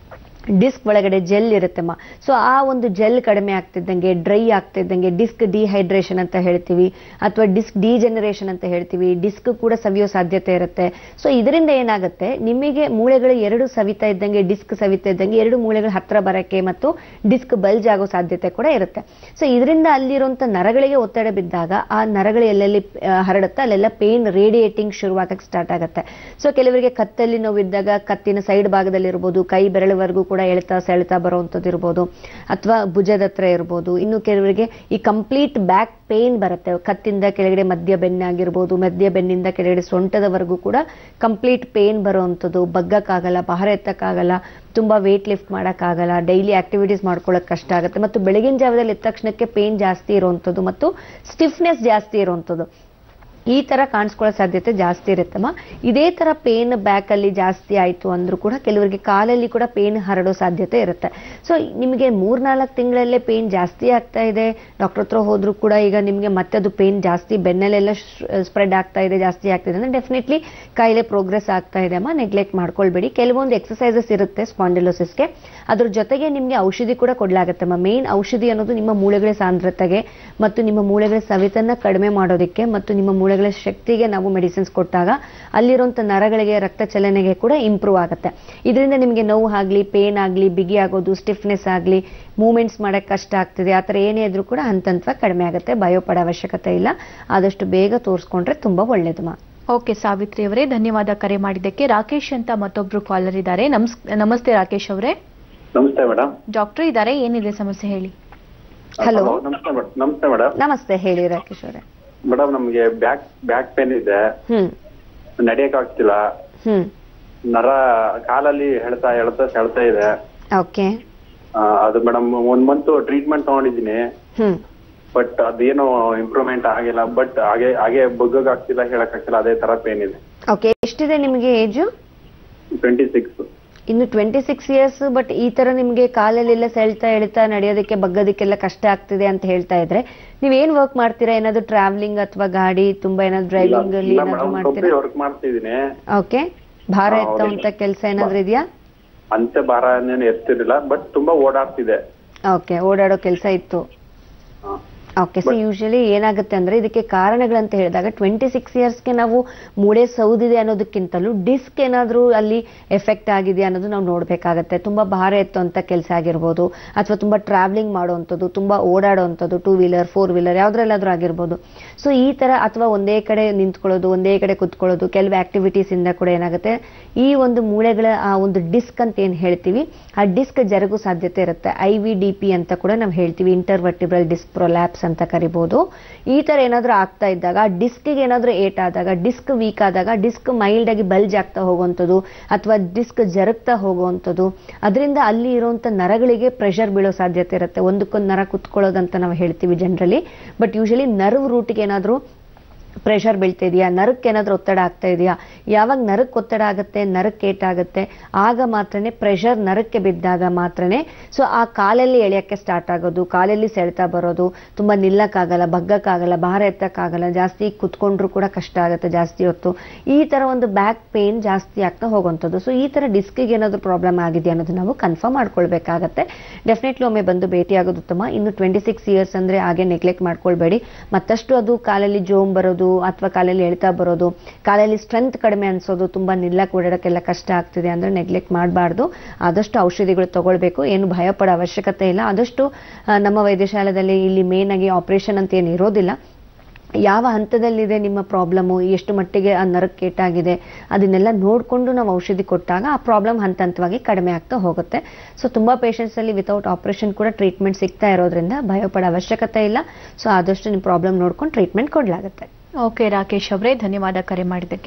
ಡಿಸ್ಕ್ ಒಳಗಡೆ ಜೆಲ್ ಇರುತ್ತಮ್ಮ ಸೊ ಆ ಒಂದು ಜೆಲ್ ಕಡಿಮೆ ಆಗ್ತಿದ್ದಂಗೆ ಡ್ರೈ ಆಗ್ತಿದ್ದಂಗೆ ಡಿಸ್ಕ್ ಡಿಹೈಡ್ರೇಷನ್ ಅಂತ ಹೇಳ್ತೀವಿ ಅಥವಾ ಡಿಸ್ಕ್ ಡಿಜೆನರೇಷನ್ ಅಂತ ಹೇಳ್ತೀವಿ ಡಿಸ್ಕ್ ಕೂಡ ಸವಿಯೋ ಸಾಧ್ಯತೆ ಇರುತ್ತೆ ಸೊ ಇದರಿಂದ ಏನಾಗುತ್ತೆ ನಿಮಗೆ ಮೂಳೆಗಳು ಎರಡು ಸವಿತಾ ಇದ್ದಂಗೆ ಡಿಸ್ಕ್ ಸವಿತಾ ಇದ್ದಂಗೆ ಎರಡು ಮೂಳೆಗಳು ಹತ್ರ ಬರಕ್ಕೆ ಮತ್ತು ಡಿಸ್ಕ್ ಬಲ್ಜ್ ಆಗೋ ಸಾಧ್ಯತೆ ಕೂಡ ಇರುತ್ತೆ ಸೊ ಇದರಿಂದ ಅಲ್ಲಿರುವಂತ ನರಗಳಿಗೆ ಒತ್ತಡ ಬಿದ್ದಾಗ ಆ ನರಗಳು ಎಲ್ಲೆಲ್ಲಿ ಆ, ಹರಡುತ್ತೆ ಅಲ್ಲೆಲ್ಲ ಪೇನ್ ರೇಡಿಯೇಟಿಂಗ್ ಶುರುವಾಗಕ್ಕೆ ಸ್ಟಾರ್ಟ್ ಆಗುತ್ತೆ ಸೊ ಕೆಲವರಿಗೆ ಕತ್ತಲ್ಲಿ ನೋವಿದ್ದಾಗ ಕತ್ತಿನ ಸೈಡ್ ಭಾಗದಲ್ಲಿ ಇರ್ಬೋದು ಕೈ ಬೆರಳುವರೆಗೂ ಕೂಡ ಎಳ್ತಾ ಸೆಳ್ತಾ ಬರುವಂಥದ್ದು ಇರ್ಬೋದು ಅಥವಾ ಭುಜದ ಹತ್ರ ಇರ್ಬೋದು ಇನ್ನು ಕೆಲವರಿಗೆ ಈ ಕಂಪ್ಲೀಟ್ ಬ್ಯಾಕ್ ಪೇನ್ ಬರುತ್ತೆ ಕತ್ತಿಂದ ಕೆಳಗಡೆ ಮಧ್ಯ ಬೆನ್ನಾಗಿರ್ಬೋದು ಮಧ್ಯ ಬೆನ್ನಿಂದ ಕೆಳಗಡೆ ಸೊಂಟದವರೆಗೂ ಕೂಡ ಕಂಪ್ಲೀಟ್ ಪೇನ್ ಬರುವಂಥದ್ದು ಬಗ್ಗಕ್ಕಾಗಲ್ಲ ಭಾರ ಎತ್ತಕ್ಕಾಗಲ್ಲ ತುಂಬಾ ವೇಟ್ ಲಿಫ್ಟ್ ಮಾಡೋಕ್ಕಾಗಲ್ಲ ಡೈಲಿ ಆಕ್ಟಿವಿಟೀಸ್ ಮಾಡ್ಕೊಳ್ಳೋಕೆ ಕಷ್ಟ ಆಗುತ್ತೆ ಮತ್ತು ಬೆಳಗಿನ ಜಾವದಲ್ಲಿ ಎದ್ದ ತಕ್ಷಣಕ್ಕೆ ಪೇನ್ ಜಾಸ್ತಿ ಇರುವಂಥದ್ದು ಮತ್ತು ಸ್ಟಿಫ್ನೆಸ್ ಜಾಸ್ತಿ ಇರುವಂಥದ್ದು ಈ ತರ ಕಾಣಿಸ್ಕೊಳ್ಳೋ ಸಾಧ್ಯತೆ ಜಾಸ್ತಿ ಇರುತ್ತಮ್ಮ ಇದೇ ತರ ಪೇನ್ ಬ್ಯಾಕ್ ಅಲ್ಲಿ ಜಾಸ್ತಿ ಆಯ್ತು ಅಂದ್ರೂ ಕೂಡ ಕೆಲವರಿಗೆ ಕಾಲಲ್ಲಿ ಕೂಡ ಪೇನ್ ಹರಡೋ ಸಾಧ್ಯತೆ ಇರುತ್ತೆ ಸೊ ನಿಮಗೆ ಮೂರ್ನಾಲ್ಕು ತಿಂಗಳಲ್ಲೇ ಪೇನ್ ಜಾಸ್ತಿ ಆಗ್ತಾ ಇದೆ ಡಾಕ್ಟರ್ ಹತ್ರ ಹೋದ್ರೂ ಕೂಡ ಈಗ ನಿಮಗೆ ಮತ್ತೆ ಅದು ಪೇನ್ ಜಾಸ್ತಿ ಬೆನ್ನಲ್ಲೆಲ್ಲ ಸ್ಪ್ರೆಡ್ ಆಗ್ತಾ ಇದೆ ಜಾಸ್ತಿ ಆಗ್ತಿದೆ ಅಂದ್ರೆ ಡೆಫಿನೆಟ್ಲಿ ಕಾಯಿಲೆ ಪ್ರೋಗ್ರೆಸ್ ಆಗ್ತಾ ಇದೆ ಅಮ್ಮ ನೆಗ್ಲೆಕ್ಟ್ ಮಾಡ್ಕೊಳ್ಬೇಡಿ ಕೆಲವೊಂದು ಎಕ್ಸಸೈಸಸ್ ಇರುತ್ತೆ ಸ್ಪಾಂಡಿಲೋಸಿಸ್ಗೆ ಅದ್ರ ಜೊತೆಗೆ ನಿಮಗೆ ಔಷಧಿ ಕೂಡ ಕೊಡ್ಲಾಗತ್ತಮ್ಮ ಮೇನ್ ಔಷಧಿ ಅನ್ನೋದು ನಿಮ್ಮ ಮೂಳೆಗಳ ಸಾಂದ್ರತೆಗೆ ಮತ್ತು ನಿಮ್ಮ ಮೂಳೆಗಳ ಸವಿತನ್ನ ಕಡಿಮೆ ಮಾಡೋದಕ್ಕೆ ಮತ್ತು ನಿಮ್ಮ ಮೂಳೆಗಳ ಶಕ್ತಿಗೆ ನಾವು ಮೆಡಿಸಿನ್ಸ್ ಕೊಟ್ಟಾಗ ಅಲ್ಲಿರುವಂತ ನರಗಳಿಗೆ ರಕ್ತ ಚಲನೆಗೆ ಕೂಡ ಇಂಪ್ರೂವ್ ಆಗುತ್ತೆ ಇದರಿಂದ ನಿಮಗೆ ನೋವು ಆಗ್ಲಿ ಪೇನ್ ಆಗ್ಲಿ ಬಿಗಿ ಆಗೋದು ಸ್ಟಿಫ್ನೆಸ್ ಆಗ್ಲಿ ಮೂವ್ಮೆಂಟ್ಸ್ ಮಾಡಕ್ ಕಷ್ಟ ಆಗ್ತಿದೆ ಆ ಥರ ಏನೇ ಇದ್ರೂ ಕೂಡ ಹಂತ ಹಂತವಾಗಿ ಕಡಿಮೆ ಆಗುತ್ತೆ ಭಯ ಪಡೋ ಅವಶ್ಯಕತೆ ಇಲ್ಲ ಆದಷ್ಟು ಬೇಗ ತೋರಿಸ್ಕೊಂಡ್ರೆ ತುಂಬಾ ಒಳ್ಳೇದು ಮಾ ಓಕೆ ಸಾವಿತ್ರಿ ಅವರೇ ಧನ್ಯವಾದ ಕರೆ ಮಾಡಿದ್ದಕ್ಕೆ ರಾಕೇಶ್ ಅಂತ ಮತ್ತೊಬ್ರು ಕಾಲರ್ ಇದ್ದಾರೆ ನಮಸ್ ನಮಸ್ತೆ ರಾಕೇಶ್ ಅವರೇ ನಮಸ್ತೆ ಮೇಡಮ್ ಡಾಕ್ಟರ್ ಇದ್ದಾರೆ ಏನಿದೆ ಸಮಸ್ಯೆ ಹೇಳಿ Hello. ನಮಸ್ತೆ ಮೇಡಮ್ ನಮಸ್ತೆ ಮೇಡಮ್ ನಮಸ್ತೆ ಹೇಳಿ ರಾಕೇಶ್ ಅವರೇ ಮೇಡಮ್ ನಮ್ಗೆ ಬ್ಯಾಕ್ ಬ್ಯಾಕ್ ಪೇನ್ ಇದೆ ಹ್ಮ್ ನಡಿಯಕ್ ಆಗ್ತಿಲ್ಲ ಹ್ಮ್ ನರ ಕಾಲಲ್ಲಿ ಎಳ್ತಾ ಎಳ್ತಾ ಸೆಳ್ತಾ ಇದೆ ಓಕೆ ಆ, ಅದು ಮೇಡಮ್ ಒಂದ್ ಮಂತ್ ಟ್ರೀಟ್ಮೆಂಟ್ ತಗೊಂಡಿದ್ದೀನಿ ಹ್ಮ್ ಬಟ್ ಅದೇನು ಇಂಪ್ರೂವ್ಮೆಂಟ್ ಆಗಿಲ್ಲ ಬಟ್ ಹಾಗೆ ಹಾಗೆ ಬಗ್ಗಕ್ ಆಗ್ತಿಲ್ಲ ಹೇಳಕ್ ಆಗ್ತಿಲ್ಲ ಅದೇ ತರ ಪೇನ್ ಇದೆ ಓಕೆ ಎಷ್ಟಿದೆ ನಿಮಗೆ ಏಜು ಟ್ವೆಂಟಿ ಸಿಕ್ಸ್ ಇನ್ನು ಟ್ವೆಂಟಿ ಸಿಕ್ಸ್ ಇಯರ್ಸ್ ಬಟ್ ಈ ತರ ನಿಮ್ಗೆ ಕಾಲಲ್ಲೆಲ್ಲ ಸೆಳ್ತಾ ಎಳಿತಾ ನಡೆಯೋದಕ್ಕೆ ಬಗ್ಗೋದಕ್ಕೆಲ್ಲ ಕಷ್ಟ ಆಗ್ತಿದೆ ಅಂತ ಹೇಳ್ತಾ ಇದ್ರೆ ನೀವ್ ಏನ್ ವರ್ಕ್ ಮಾಡ್ತೀರಾ ಏನಾದ್ರು ಟ್ರಾವೆಲಿಂಗ್ ಅಥವಾ ಗಾಡಿ ತುಂಬಾ ಏನಾದ್ರು ಡ್ರೈವಿಂಗ್ ಅಲ್ಲಿ ಏನಾದ್ರು ಮೇಡಮ್ ಮಾಡ್ತೀರಾ ವರ್ಕ್ ಮಾಡ್ತಿದ್ದೀನಿ ಓಕೆ ಭಾರ ಹಾ, ಎತ್ತುವಂತ ಹೌದು. ಕೆಲಸ ಏನಾದ್ರು ಇದೆಯಾ ಅಂತೆ ಭಾರ ಏನೇನು ಎತ್ತಿರಲಿಲ್ಲ ಬಟ್ ತುಂಬಾ ಓಡಾಡ್ತಿದೆ ಓಕೆ ಓಡಾಡೋ ಕೆಲಸ ಇತ್ತು ಹಾ. ಓಕೆ ಸೊ ಯೂಶಲಿ ಏನಾಗುತ್ತೆ ಅಂದ್ರೆ ಇದಕ್ಕೆ ಕಾರಣಗಳಂತ ಹೇಳಿದಾಗ ಟ್ವೆಂಟಿ ಸಿಕ್ಸ್ ಇಯರ್ಸ್ಗೆ ನಾವು ಮೂಳೆ ಸೌದಿದೆ ಅನ್ನೋದಕ್ಕಿಂತಲೂ ಡಿಸ್ಕ್ ಏನಾದ್ರೂ ಅಲ್ಲಿ ಎಫೆಕ್ಟ್ ಆಗಿದೆ ಅನ್ನೋದು ನಾವು ನೋಡ್ಬೇಕಾಗತ್ತೆ ತುಂಬಾ ಭಾರ ಎತ್ತುವಂತ ಕೆಲಸ ಆಗಿರ್ಬೋದು ಅಥವಾ ತುಂಬಾ ಟ್ರಾವೆಲಿಂಗ್ ಮಾಡುವಂಥದ್ದು ತುಂಬಾ ಓಡಾಡುವಂಥದ್ದು ಟೂ ವೀಲರ್ ಫೋರ್ ವೀಲರ್ ಯಾವ್ದ್ರಲ್ಲಾದ್ರೂ ಆಗಿರ್ಬೋದು ಸೊ ಈ ತರ ಅಥವಾ ಒಂದೇ ಕಡೆ ನಿಂತ್ಕೊಳ್ಳೋದು ಒಂದೇ ಕಡೆ ಕುತ್ಕೊಳ್ಳೋದು ಕೆಲವು ಆಕ್ಟಿವಿಟೀಸ್ ಇಂದ ಕೂಡ ಏನಾಗುತ್ತೆ ಈ ಒಂದು ಮೂಳೆಗಳ ಆ ಒಂದು ಡಿಸ್ಕ್ ಅಂತ ಏನ್ ಹೇಳ್ತೀವಿ ಆ ಡಿಸ್ಕ್ ಜರುಗು ಸಾಧ್ಯತೆ ಇರುತ್ತೆ ಐ ವಿ ಡಿ ಪಿ ಅಂತ ಕೂಡ ನಾವು ಹೇಳ್ತೀವಿ ಇಂಟರ್ವರ್ಟಿಬ್ರಲ್ ಡಿಸ್ಕ್ ಪ್ರೊಲ್ಯಾಪ್ಸ್ ಆರ್ಥರೈಟಿಸ್ ಅಂತ ಕರಿಬೋದು ಈ ತರ ಏನಾದರೂ ಆಗ್ತಾ ಇದ್ದಾಗ ಡಿಸ್ಕ್ಗೆ ಏನಾದರೂ ಏಟ್ ಆದಾಗ ಡಿಸ್ಕ್ ವೀಕ್ ಆದಾಗ ಡಿಸ್ಕ್ ಮೈಲ್ಡ್ ಆಗಿ ಬಲ್ಜ್ ಆಗ್ತಾ ಹೋಗುವಂಥದ್ದು ಅಥವಾ ಡಿಸ್ಕ್ ಜರುಗ್ತಾ ಹೋಗುವಂಥದ್ದು ಅದರಿಂದ ಅಲ್ಲಿ ಇರುವಂಥ ನರಗಳಿಗೆ ಪ್ರೆಷರ್ ಬೀಳೋ ಸಾಧ್ಯತೆ ಇರುತ್ತೆ ಒಂದಕ್ಕೊಂದು ನರ ಕುತ್ಕೊಳ್ಳೋದಂತ ನಾವು ಹೇಳ್ತೀವಿ ಜನರಲಿ ಬಟ್ ಯೂಶಲಿ ನರ್ವ್ ರೂಟ್ಗೆ ಏನಾದರೂ ಪ್ರೆಷರ್ ಬೀಳ್ತಾ ಇದೆಯಾ ನರಕ್ಕೆ ಏನಾದರೂ ಒತ್ತಡ ಆಗ್ತಾ ಇದೆಯಾ ಯಾವಾಗ ನರಕ್ಕೆ ಒತ್ತಡ ಆಗುತ್ತೆ ನರಕ್ಕೆ ಏಟಾಗುತ್ತೆ ಆಗ ಮಾತ್ರನೇ ಪ್ರೆಷರ್ ನರಕ್ಕೆ ಬಿದ್ದಾಗ ಮಾತ್ರನೇ ಸೊ ಆ ಕಾಲಲ್ಲಿ ಎಳೆಯಕ್ಕೆ ಸ್ಟಾರ್ಟ್ ಆಗೋದು ಕಾಲಲ್ಲಿ ಸೆಳೆತ ಬರೋದು ತುಂಬ ನಿಲ್ಲಕ್ಕಾಗಲ್ಲ ಬಗ್ಗಕ್ಕಾಗಲ್ಲ ಭಾರ ಎತ್ತಕ್ಕಾಗಲ್ಲ ಜಾಸ್ತಿ ಕುತ್ಕೊಂಡ್ರು ಕೂಡ ಕಷ್ಟ ಆಗುತ್ತೆ ಜಾಸ್ತಿ ಹೊತ್ತು ಈ ಥರ ಒಂದು ಬ್ಯಾಕ್ ಪೇನ್ ಜಾಸ್ತಿ ಆಗ್ತಾ ಹೋಗುವಂಥದ್ದು ಸೊ ಈ ಥರ ಡಿಸ್ಕಿಗೆ ಏನಾದರೂ ಪ್ರಾಬ್ಲಮ್ ಆಗಿದೆ ಅನ್ನೋದು ನಾವು ಕನ್ಫರ್ಮ್ ಮಾಡ್ಕೊಳ್ಬೇಕಾಗತ್ತೆ ಡೆಫಿನೆಟ್ಲಿ ಒಮ್ಮೆ ಬಂದು ಭೇಟಿಯಾಗೋದು ಉತ್ತಮ ಇನ್ನು ಟ್ವೆಂಟಿ ಸಿಕ್ಸ್ ಇಯರ್ಸ್ ಅಂದರೆ ಹಾಗೆ ನೆಗ್ಲೆಕ್ಟ್ ಮಾಡ್ಕೊಳ್ಬೇಡಿ ಮತ್ತಷ್ಟು ಅದು ಕಾಲಲ್ಲಿ ಜೋಮ್ ಬರೋದು ಅಥವಾ ಕಾಲಲ್ಲಿ ಎಳ್ತಾ ಬರೋದು ಕಾಲಲ್ಲಿ ಸ್ಟ್ರೆಂತ್ ಕಡಿಮೆ ಅನ್ಸೋದು ತುಂಬಾ ನಿಲ್ಲಕ್ಕೆ ಓಡಾಡಕ್ಕೆಲ್ಲ ಕಷ್ಟ ಆಗ್ತಿದೆ ಅಂದ್ರೆ ನೆಗ್ಲೆಕ್ಟ್ ಮಾಡಬಾರ್ದು ಆದಷ್ಟು ಔಷಧಿಗಳು ತಗೊಳ್ಬೇಕು ಏನು ಭಯ ಪಡೋ ಅವಶ್ಯಕತೆ ಇಲ್ಲ ಆದಷ್ಟು ಆ, ನಮ್ಮ ವೈದ್ಯಶಾಲೆಯಲ್ಲಿ ಇಲ್ಲಿ ಮೇನ್ ಆಗಿ ಆಪರೇಷನ್ ಅಂತ ಏನು ಇರೋದಿಲ್ಲ ಯಾವ ಹಂತದಲ್ಲಿದೆ ನಿಮ್ಮ ಪ್ರಾಬ್ಲಮ್ಮು ಎಷ್ಟು ಮಟ್ಟಿಗೆ ಆ ನರಕ್ಕೆ ಏಟಾಗಿದೆ ಅದನ್ನೆಲ್ಲ ನೋಡಿಕೊಂಡು ನಾವು ಔಷಧಿ ಕೊಟ್ಟಾಗ ಆ ಪ್ರಾಬ್ಲಮ್ ಹಂತ ಹಂತವಾಗಿ ಕಡಿಮೆ ಆಗ್ತಾ ಹೋಗುತ್ತೆ ಸೊ ತುಂಬ ಅಲ್ಲಿ ವಿತೌಟ್ ಆಪರೇಷನ್ ಕೂಡ ಟ್ರೀಟ್ಮೆಂಟ್ ಸಿಗ್ತಾ ಇರೋದ್ರಿಂದ ಭಯಪಡೋ ಅವಶ್ಯಕತೆ ಇಲ್ಲ ಸೊ ಆದಷ್ಟು ನಿಮ್ಮ ಪ್ರಾಬ್ಲಮ್ ನೋಡ್ಕೊಂಡು ಟ್ರೀಟ್ಮೆಂಟ್ ಕೊಡಲಾಗುತ್ತೆ ಓಕೆ ರಾಕೇಶ್ ಅವರೇ ಧನ್ಯವಾದ ಕರೆ ಮಾಡಿದ್ದಕ್ಕೆ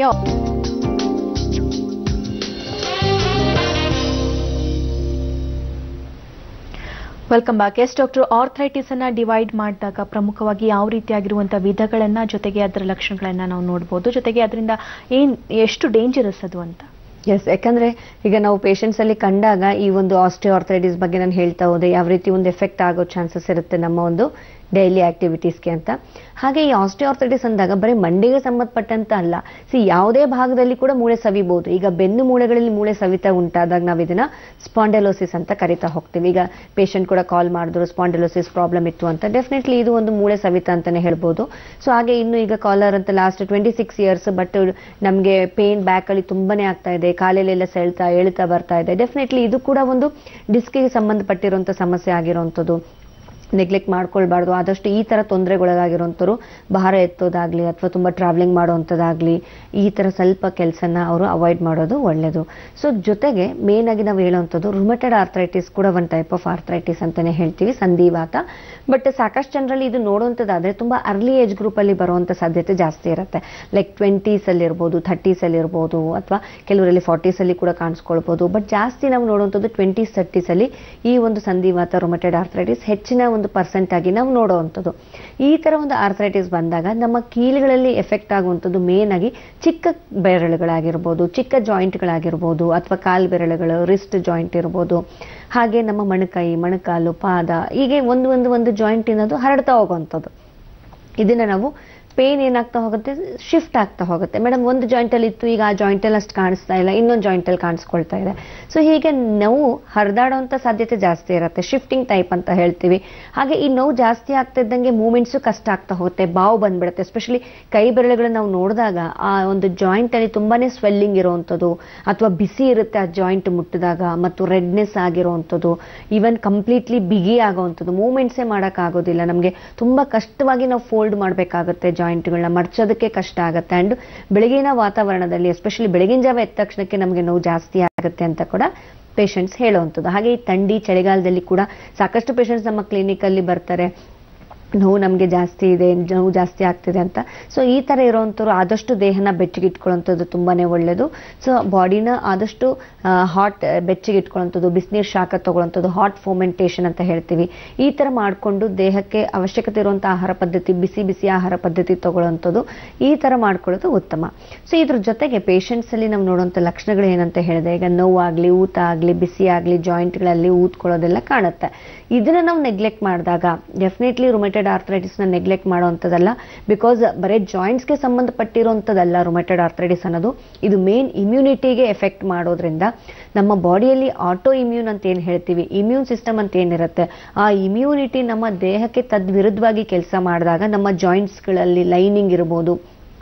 welcome back yes doctor arthritis ಅನ್ನ ಡಿವೈಡ್ ಮಾಡಿದಾಗ ಪ್ರಮುಖವಾಗಿ ಯಾವ ರೀತಿಯಾಗಿರುವಂತಹ ವಿಧಗಳನ್ನ ಜೊತೆಗೆ ಅದರ ಲಕ್ಷಣಗಳನ್ನ ನಾವು ನೋಡಬಹುದು ಜೊತೆಗೆ ಅದರಿಂದ ಏನ್ ಎಷ್ಟು ಡೇಂಜರಸ್ ಅದು ಅಂತ ಎಸ್ ಯಾಕಂದ್ರೆ ಈಗ ನಾವು ಪೇಷಂಟ್ಸ್ ಅಲ್ಲಿ ಕಂಡಾಗ ಈ ಒಂದು ಆರ್ಥರೈಟಿಸ್ ಬಗ್ಗೆ ನಾನು ಹೇಳ್ತಾ ಹೋದೆ ಯಾವ ರೀತಿ ಒಂದು ಎಫೆಕ್ಟ್ ಆಗೋ ಚಾನ್ಸಸ್ ಇರುತ್ತೆ ನಮ್ಮ ಒಂದು ಡೈಲಿ ಆಕ್ಟಿವಿಟೀಸ್ಗೆ ಅಂತ ಹಾಗೆ ಈ ಆರ್ಥರೈಟಿಸ್ ಅಂದಾಗ ಬರೀ ಮಂಡಿಗೆ ಸಂಬಂಧಪಟ್ಟಂತ ಅಲ್ಲ ಸಿ ಯಾವುದೇ ಭಾಗದಲ್ಲಿ ಕೂಡ ಮೂಳೆ ಸವಿಬಹುದು ಈಗ ಬೆನ್ನು ಮೂಳೆಗಳಲ್ಲಿ ಮೂಳೆ ಸವಿತ ಉಂಟಾದಾಗ ನಾವು ಇದನ್ನ ಸ್ಪಾಂಡೆಲೋಸಿಸ್ ಅಂತ ಕರಿತಾ ಹೋಗ್ತೀವಿ ಈಗ ಪೇಷಂಟ್ ಕೂಡ ಕಾಲ್ ಮಾಡಿದ್ರು ಸ್ಪಾಂಡೆಲೋಸಿಸ್ ಪ್ರಾಬ್ಲಮ್ ಇತ್ತು ಅಂತ ಡೆಫಿನೆಟ್ಲಿ ಇದು ಒಂದು ಮೂಳೆ ಸವಿತ ಅಂತಾನೆ ಹೇಳ್ಬೋದು ಸೊ ಹಾಗೆ ಇನ್ನು ಈಗ ಕಾಲರ್ ಅಂತ last twenty six years but ನಮಗೆ ಪೇನ್ ಬ್ಯಾಕ್ ಅಲ್ಲಿ ತುಂಬಾನೇ ಆಗ್ತಾ ಇದೆ ಕಾಲಲ್ಲೆಲ್ಲ ಸೆಳ್ತಾ ಎಳ್ತಾ ಬರ್ತಾ ಇದೆ ಡೆಫಿನೆಟ್ಲಿ ಇದು ಕೂಡ ಒಂದು ಡಿಸ್ಕಿಗೆ ಸಂಬಂಧಪಟ್ಟಿರುವಂತ ಸಮಸ್ಯೆ ಆಗಿರುವಂಥದ್ದು ನೆಗ್ಲೆಕ್ಟ್ ಮಾಡ್ಕೊಳ್ಬಾರ್ದು ಆದಷ್ಟು ಈ ತರ ತೊಂದರೆಗೊಳಗಾಗಿರೋಂಥವ್ರು ಭಾರ ಎತ್ತೋದಾಗ್ಲಿ ಅಥವಾ ತುಂಬಾ ಟ್ರಾವೆಲಿಂಗ್ ಮಾಡೋವಂಥದ್ದಾಗ್ಲಿ ಈ ತರ ಸ್ವಲ್ಪ ಕೆಲಸನ ಅವರು ಅವಾಯ್ಡ್ ಮಾಡೋದು ಒಳ್ಳೇದು ಸೊ ಜೊತೆಗೆ ಮೇನ್ ಆಗಿ ನಾವು ಹೇಳುವಂಥದ್ದು ರುಮಟೆಡ್ ಆರ್ಥರೈಟಿಸ್ ಕೂಡ ಒಂದು ಟೈಪ್ ಆಫ್ ಆರ್ಥರೈಟಿಸ್ ಅಂತಾನೆ ಹೇಳ್ತೀವಿ ಸಂಧಿವಾತ ಬಟ್ ಸಾಕಷ್ಟು ಜನರಲ್ಲಿ ಇದು ನೋಡುವಂಥದ್ದಾದ್ರೆ ತುಂಬಾ ಅರ್ಲಿ ಏಜ್ ಗ್ರೂಪ್ ಅಲ್ಲಿ ಬರುವಂತ ಸಾಧ್ಯತೆ ಜಾಸ್ತಿ ಇರುತ್ತೆ ಲೈಕ್ ಟ್ವೆಂಟೀಸ್ ಅಲ್ಲಿ ಇರ್ಬೋದು ಥರ್ಟೀಸ್ ಅಲ್ಲಿ ಇರ್ಬೋದು ಅಥವಾ ಕೆಲವರಲ್ಲಿ ಫಾರ್ಟೀಸ್ ಅಲ್ಲಿ ಕೂಡ ಕಾಣಿಸ್ಕೊಳ್ಬೋದು ಬಟ್ ಜಾಸ್ತಿ ನಾವು ನೋಡುವಂಥದ್ದು ಟ್ವೆಂಟೀಸ್ ತರ್ಟೀಸ್ ಅಲ್ಲಿ ಈ ಒಂದು ಸಂಧಿವಾತ ರೊಮಟೆಡ್ ಆರ್ಥರೈಟಿಸ್ ಹೆಚ್ಚಿನ ಒಂದು ಪರ್ಸೆಂಟ್ ಆಗಿ ನಾವು ನೋಡುವಂಥದ್ದು ಈ ತರ ಒಂದು ಆರ್ಥರೈಟಿಸ್ ಬಂದಾಗ ನಮ್ಮ ಕೀಲುಗಳಲ್ಲಿ ಎಫೆಕ್ಟ್ ಆಗುವಂಥದ್ದು ಮೇನ್ ಆಗಿ ಚಿಕ್ಕ ಬೆರಳುಗಳಾಗಿರ್ಬೋದು ಚಿಕ್ಕ ಜಾಯಿಂಟ್ಗಳಾಗಿರ್ಬೋದು ಅಥವಾ ಕಾಲ್ ಬೆರಳುಗಳು ರಿಸ್ಟ್ ಜಾಯಿಂಟ್ ಇರ್ಬೋದು ಹಾಗೆ ನಮ್ಮ ಮೊಣಕೈ ಮೊಣಕಾಲು ಪಾದ ಹೀಗೆ ಒಂದು ಒಂದು ಒಂದು ಜಾಯಿಂಟ್ ಅನ್ನೋದು ಹರಡ್ತಾ ಹೋಗುವಂಥದ್ದು ಇದನ್ನ ನಾವು ಪೇನ್ ಏನಾಗ್ತಾ ಹೋಗುತ್ತೆ ಶಿಫ್ಟ್ ಆಗ್ತಾ ಹೋಗುತ್ತೆ ಮೇಡಮ್ ಒಂದು ಜಾಯಿಂಟ್ ಅಲ್ಲಿ ಇತ್ತು ಈಗ ಆ ಜಾಯಿಂಟ್ ಅಲ್ಲಿ ಅಷ್ಟು ಕಾಣಿಸ್ತಾ ಇಲ್ಲ ಇನ್ನೊಂದು ಜಾಯಿಂಟ್ ಅಲ್ಲಿ ಕಾಣಿಸ್ಕೊಳ್ತಾ ಇದೆ ಸೊ ಹೀಗೆ ನೋವು ಹರಿದಾಡುವಂತ ಸಾಧ್ಯತೆ ಜಾಸ್ತಿ ಇರುತ್ತೆ ಶಿಫ್ಟಿಂಗ್ ಟೈಪ್ ಅಂತ ಹೇಳ್ತೀವಿ ಹಾಗೆ ಈ ನೋವು ಜಾಸ್ತಿ ಆಗ್ತಾ ಇದ್ದಂಗೆ ಮೂವ್ಮೆಂಟ್ಸು ಕಷ್ಟ ಆಗ್ತಾ ಹೋಗುತ್ತೆ ಬಾವು ಬಂದ್ಬಿಡುತ್ತೆ ಎಸ್ಪೆಷಲಿ ಕೈ ಬೆರಳುಗಳನ್ನ ನಾವು ನೋಡಿದಾಗ ಆ ಒಂದು ಜಾಯಿಂಟ್ ಅಲ್ಲಿ ತುಂಬಾನೇ ಸ್ವೆಲ್ಲಿಂಗ್ ಇರುವಂಥದ್ದು ಅಥವಾ ಬಿಸಿ ಇರುತ್ತೆ ಆ ಜಾಯಿಂಟ್ ಮುಟ್ಟಿದಾಗ ಮತ್ತು ರೆಡ್ನೆಸ್ ಆಗಿರುವಂಥದ್ದು ಈವನ್ ಕಂಪ್ಲೀಟ್ಲಿ ಬಿಗಿ ಆಗುವಂಥದ್ದು ಮೂವ್ಮೆಂಟ್ಸೇ ಮಾಡೋಕ್ಕಾಗೋದಿಲ್ಲ ನಮಗೆ ತುಂಬಾ ಕಷ್ಟವಾಗಿ ನಾವು ಫೋಲ್ಡ್ ಮಾಡಬೇಕಾಗುತ್ತೆ ಜಾಯಿಂಟ್ಗಳನ್ನ ಮರ್ಚೋದಕ್ಕೆ ಕಷ್ಟ ಆಗುತ್ತೆ ಅಂಡ್ ಬೆಳಗಿನ ವಾತಾವರಣದಲ್ಲಿ ಎಸ್ಪೆಷಲಿ ಬೆಳಗಿನ ಜಾವ ಎದ್ದ ತಕ್ಷಣಕ್ಕೆ ನಮಗೆ ನೋವು ಜಾಸ್ತಿ ಆಗುತ್ತೆ ಅಂತ ಕೂಡ ಪೇಷಂಟ್ಸ್ ಹೇಳುವಂಥದ್ದು ಹಾಗೆ ಈ ಥಂಡಿ ಚಳಿಗಾಲದಲ್ಲಿ ಕೂಡ ಸಾಕಷ್ಟು ಪೇಷಂಟ್ಸ್ ನಮ್ಮ ಕ್ಲಿನಿಕಲ್ಲಿ ಬರ್ತಾರೆ ನೋವು ನಮಗೆ ಜಾಸ್ತಿ ಇದೆ ನೋವು ಜಾಸ್ತಿ ಆಗ್ತಿದೆ ಅಂತ ಸೊ ಈ ಥರ ಇರೋವಂಥವ್ರು ಆದಷ್ಟು ದೇಹನ ಬೆಚ್ಚಗಿಟ್ಕೊಳ್ಳೋಂಥದ್ದು ತುಂಬಾನೇ ಒಳ್ಳೆಯದು ಸೊ ಬಾಡಿನ ಆದಷ್ಟು ಹಾಟ್ ಬೆಚ್ಚಗಿಟ್ಕೊಳ್ಳೋಂಥದ್ದು ಬಿಸಿನೀರು ಶಾಖ ತಗೊಳ್ಳೋಂಥದ್ದು ಹಾಟ್ ಫೋಮೆಂಟೇಷನ್ ಅಂತ ಹೇಳ್ತೀವಿ ಈ ಥರ ಮಾಡಿಕೊಂಡು ದೇಹಕ್ಕೆ ಅವಶ್ಯಕತೆ ಇರುವಂಥ ಆಹಾರ ಪದ್ಧತಿ ಬಿಸಿ ಬಿಸಿ ಆಹಾರ ಪದ್ಧತಿ ತಗೊಳ್ಳೋಂಥದ್ದು ಈ ಥರ ಮಾಡ್ಕೊಳ್ಳೋದು ಉತ್ತಮ ಸೊ ಇದ್ರ ಜೊತೆಗೆ patients ಅಲ್ಲಿ ನಾವು ನೋಡುವಂಥ ಲಕ್ಷಣಗಳು ಏನಂತ ಹೇಳಿದೆ ಈಗ ನೋವಾಗಲಿ ಊತ ಆಗಲಿ ಬಿಸಿ ಆಗಲಿ ಜಾಯಿಂಟ್ಗಳಲ್ಲಿ ಊದ್ಕೊಳ್ಳೋದೆಲ್ಲ ಕಾಣುತ್ತೆ ಇದನ್ನ ನಾವು ನೆಗ್ಲೆಕ್ಟ್ ಮಾಡಿದಾಗ ಡೆಫಿನೆಟ್ಲಿ ರುಮೆಟೆಡ್ ಆರ್ಥರೈಟಿಸ್ನ ನೆಗ್ಲೆಕ್ಟ್ ಮಾಡೋವಂಥದ್ದಲ್ಲ ಬಿಕಾಸ್ ಬರೀ ಜಾಯಿಂಟ್ಸ್ಗೆ ಸಂಬಂಧಪಟ್ಟಿರುವಂಥದ್ದಲ್ಲ ರುಮೆಟೆಡ್ ಆರ್ಥರೈಟಿಸ್ ಅನ್ನೋದು ಇದು ಮೇನ್ ಇಮ್ಯುನಿಟಿಗೆ ಎಫೆಕ್ಟ್ ಮಾಡೋದ್ರಿಂದ ನಮ್ಮ ಬಾಡಿಯಲ್ಲಿ ಆಟೋ ಇಮ್ಯೂನ್ ಅಂತ ಏನು ಹೇಳ್ತೀವಿ ಇಮ್ಯೂನ್ ಸಿಸ್ಟಮ್ ಅಂತ ಏನಿರುತ್ತೆ ಆ ಇಮ್ಯುನಿಟಿ ನಮ್ಮ ದೇಹಕ್ಕೆ ತದ್ವಿರುದ್ಧವಾಗಿ ಕೆಲಸ ಮಾಡಿದಾಗ ನಮ್ಮ ಜಾಯಿಂಟ್ಸ್ಗಳಲ್ಲಿ ಲೈನಿಂಗ್ ಇರ್ಬೋದು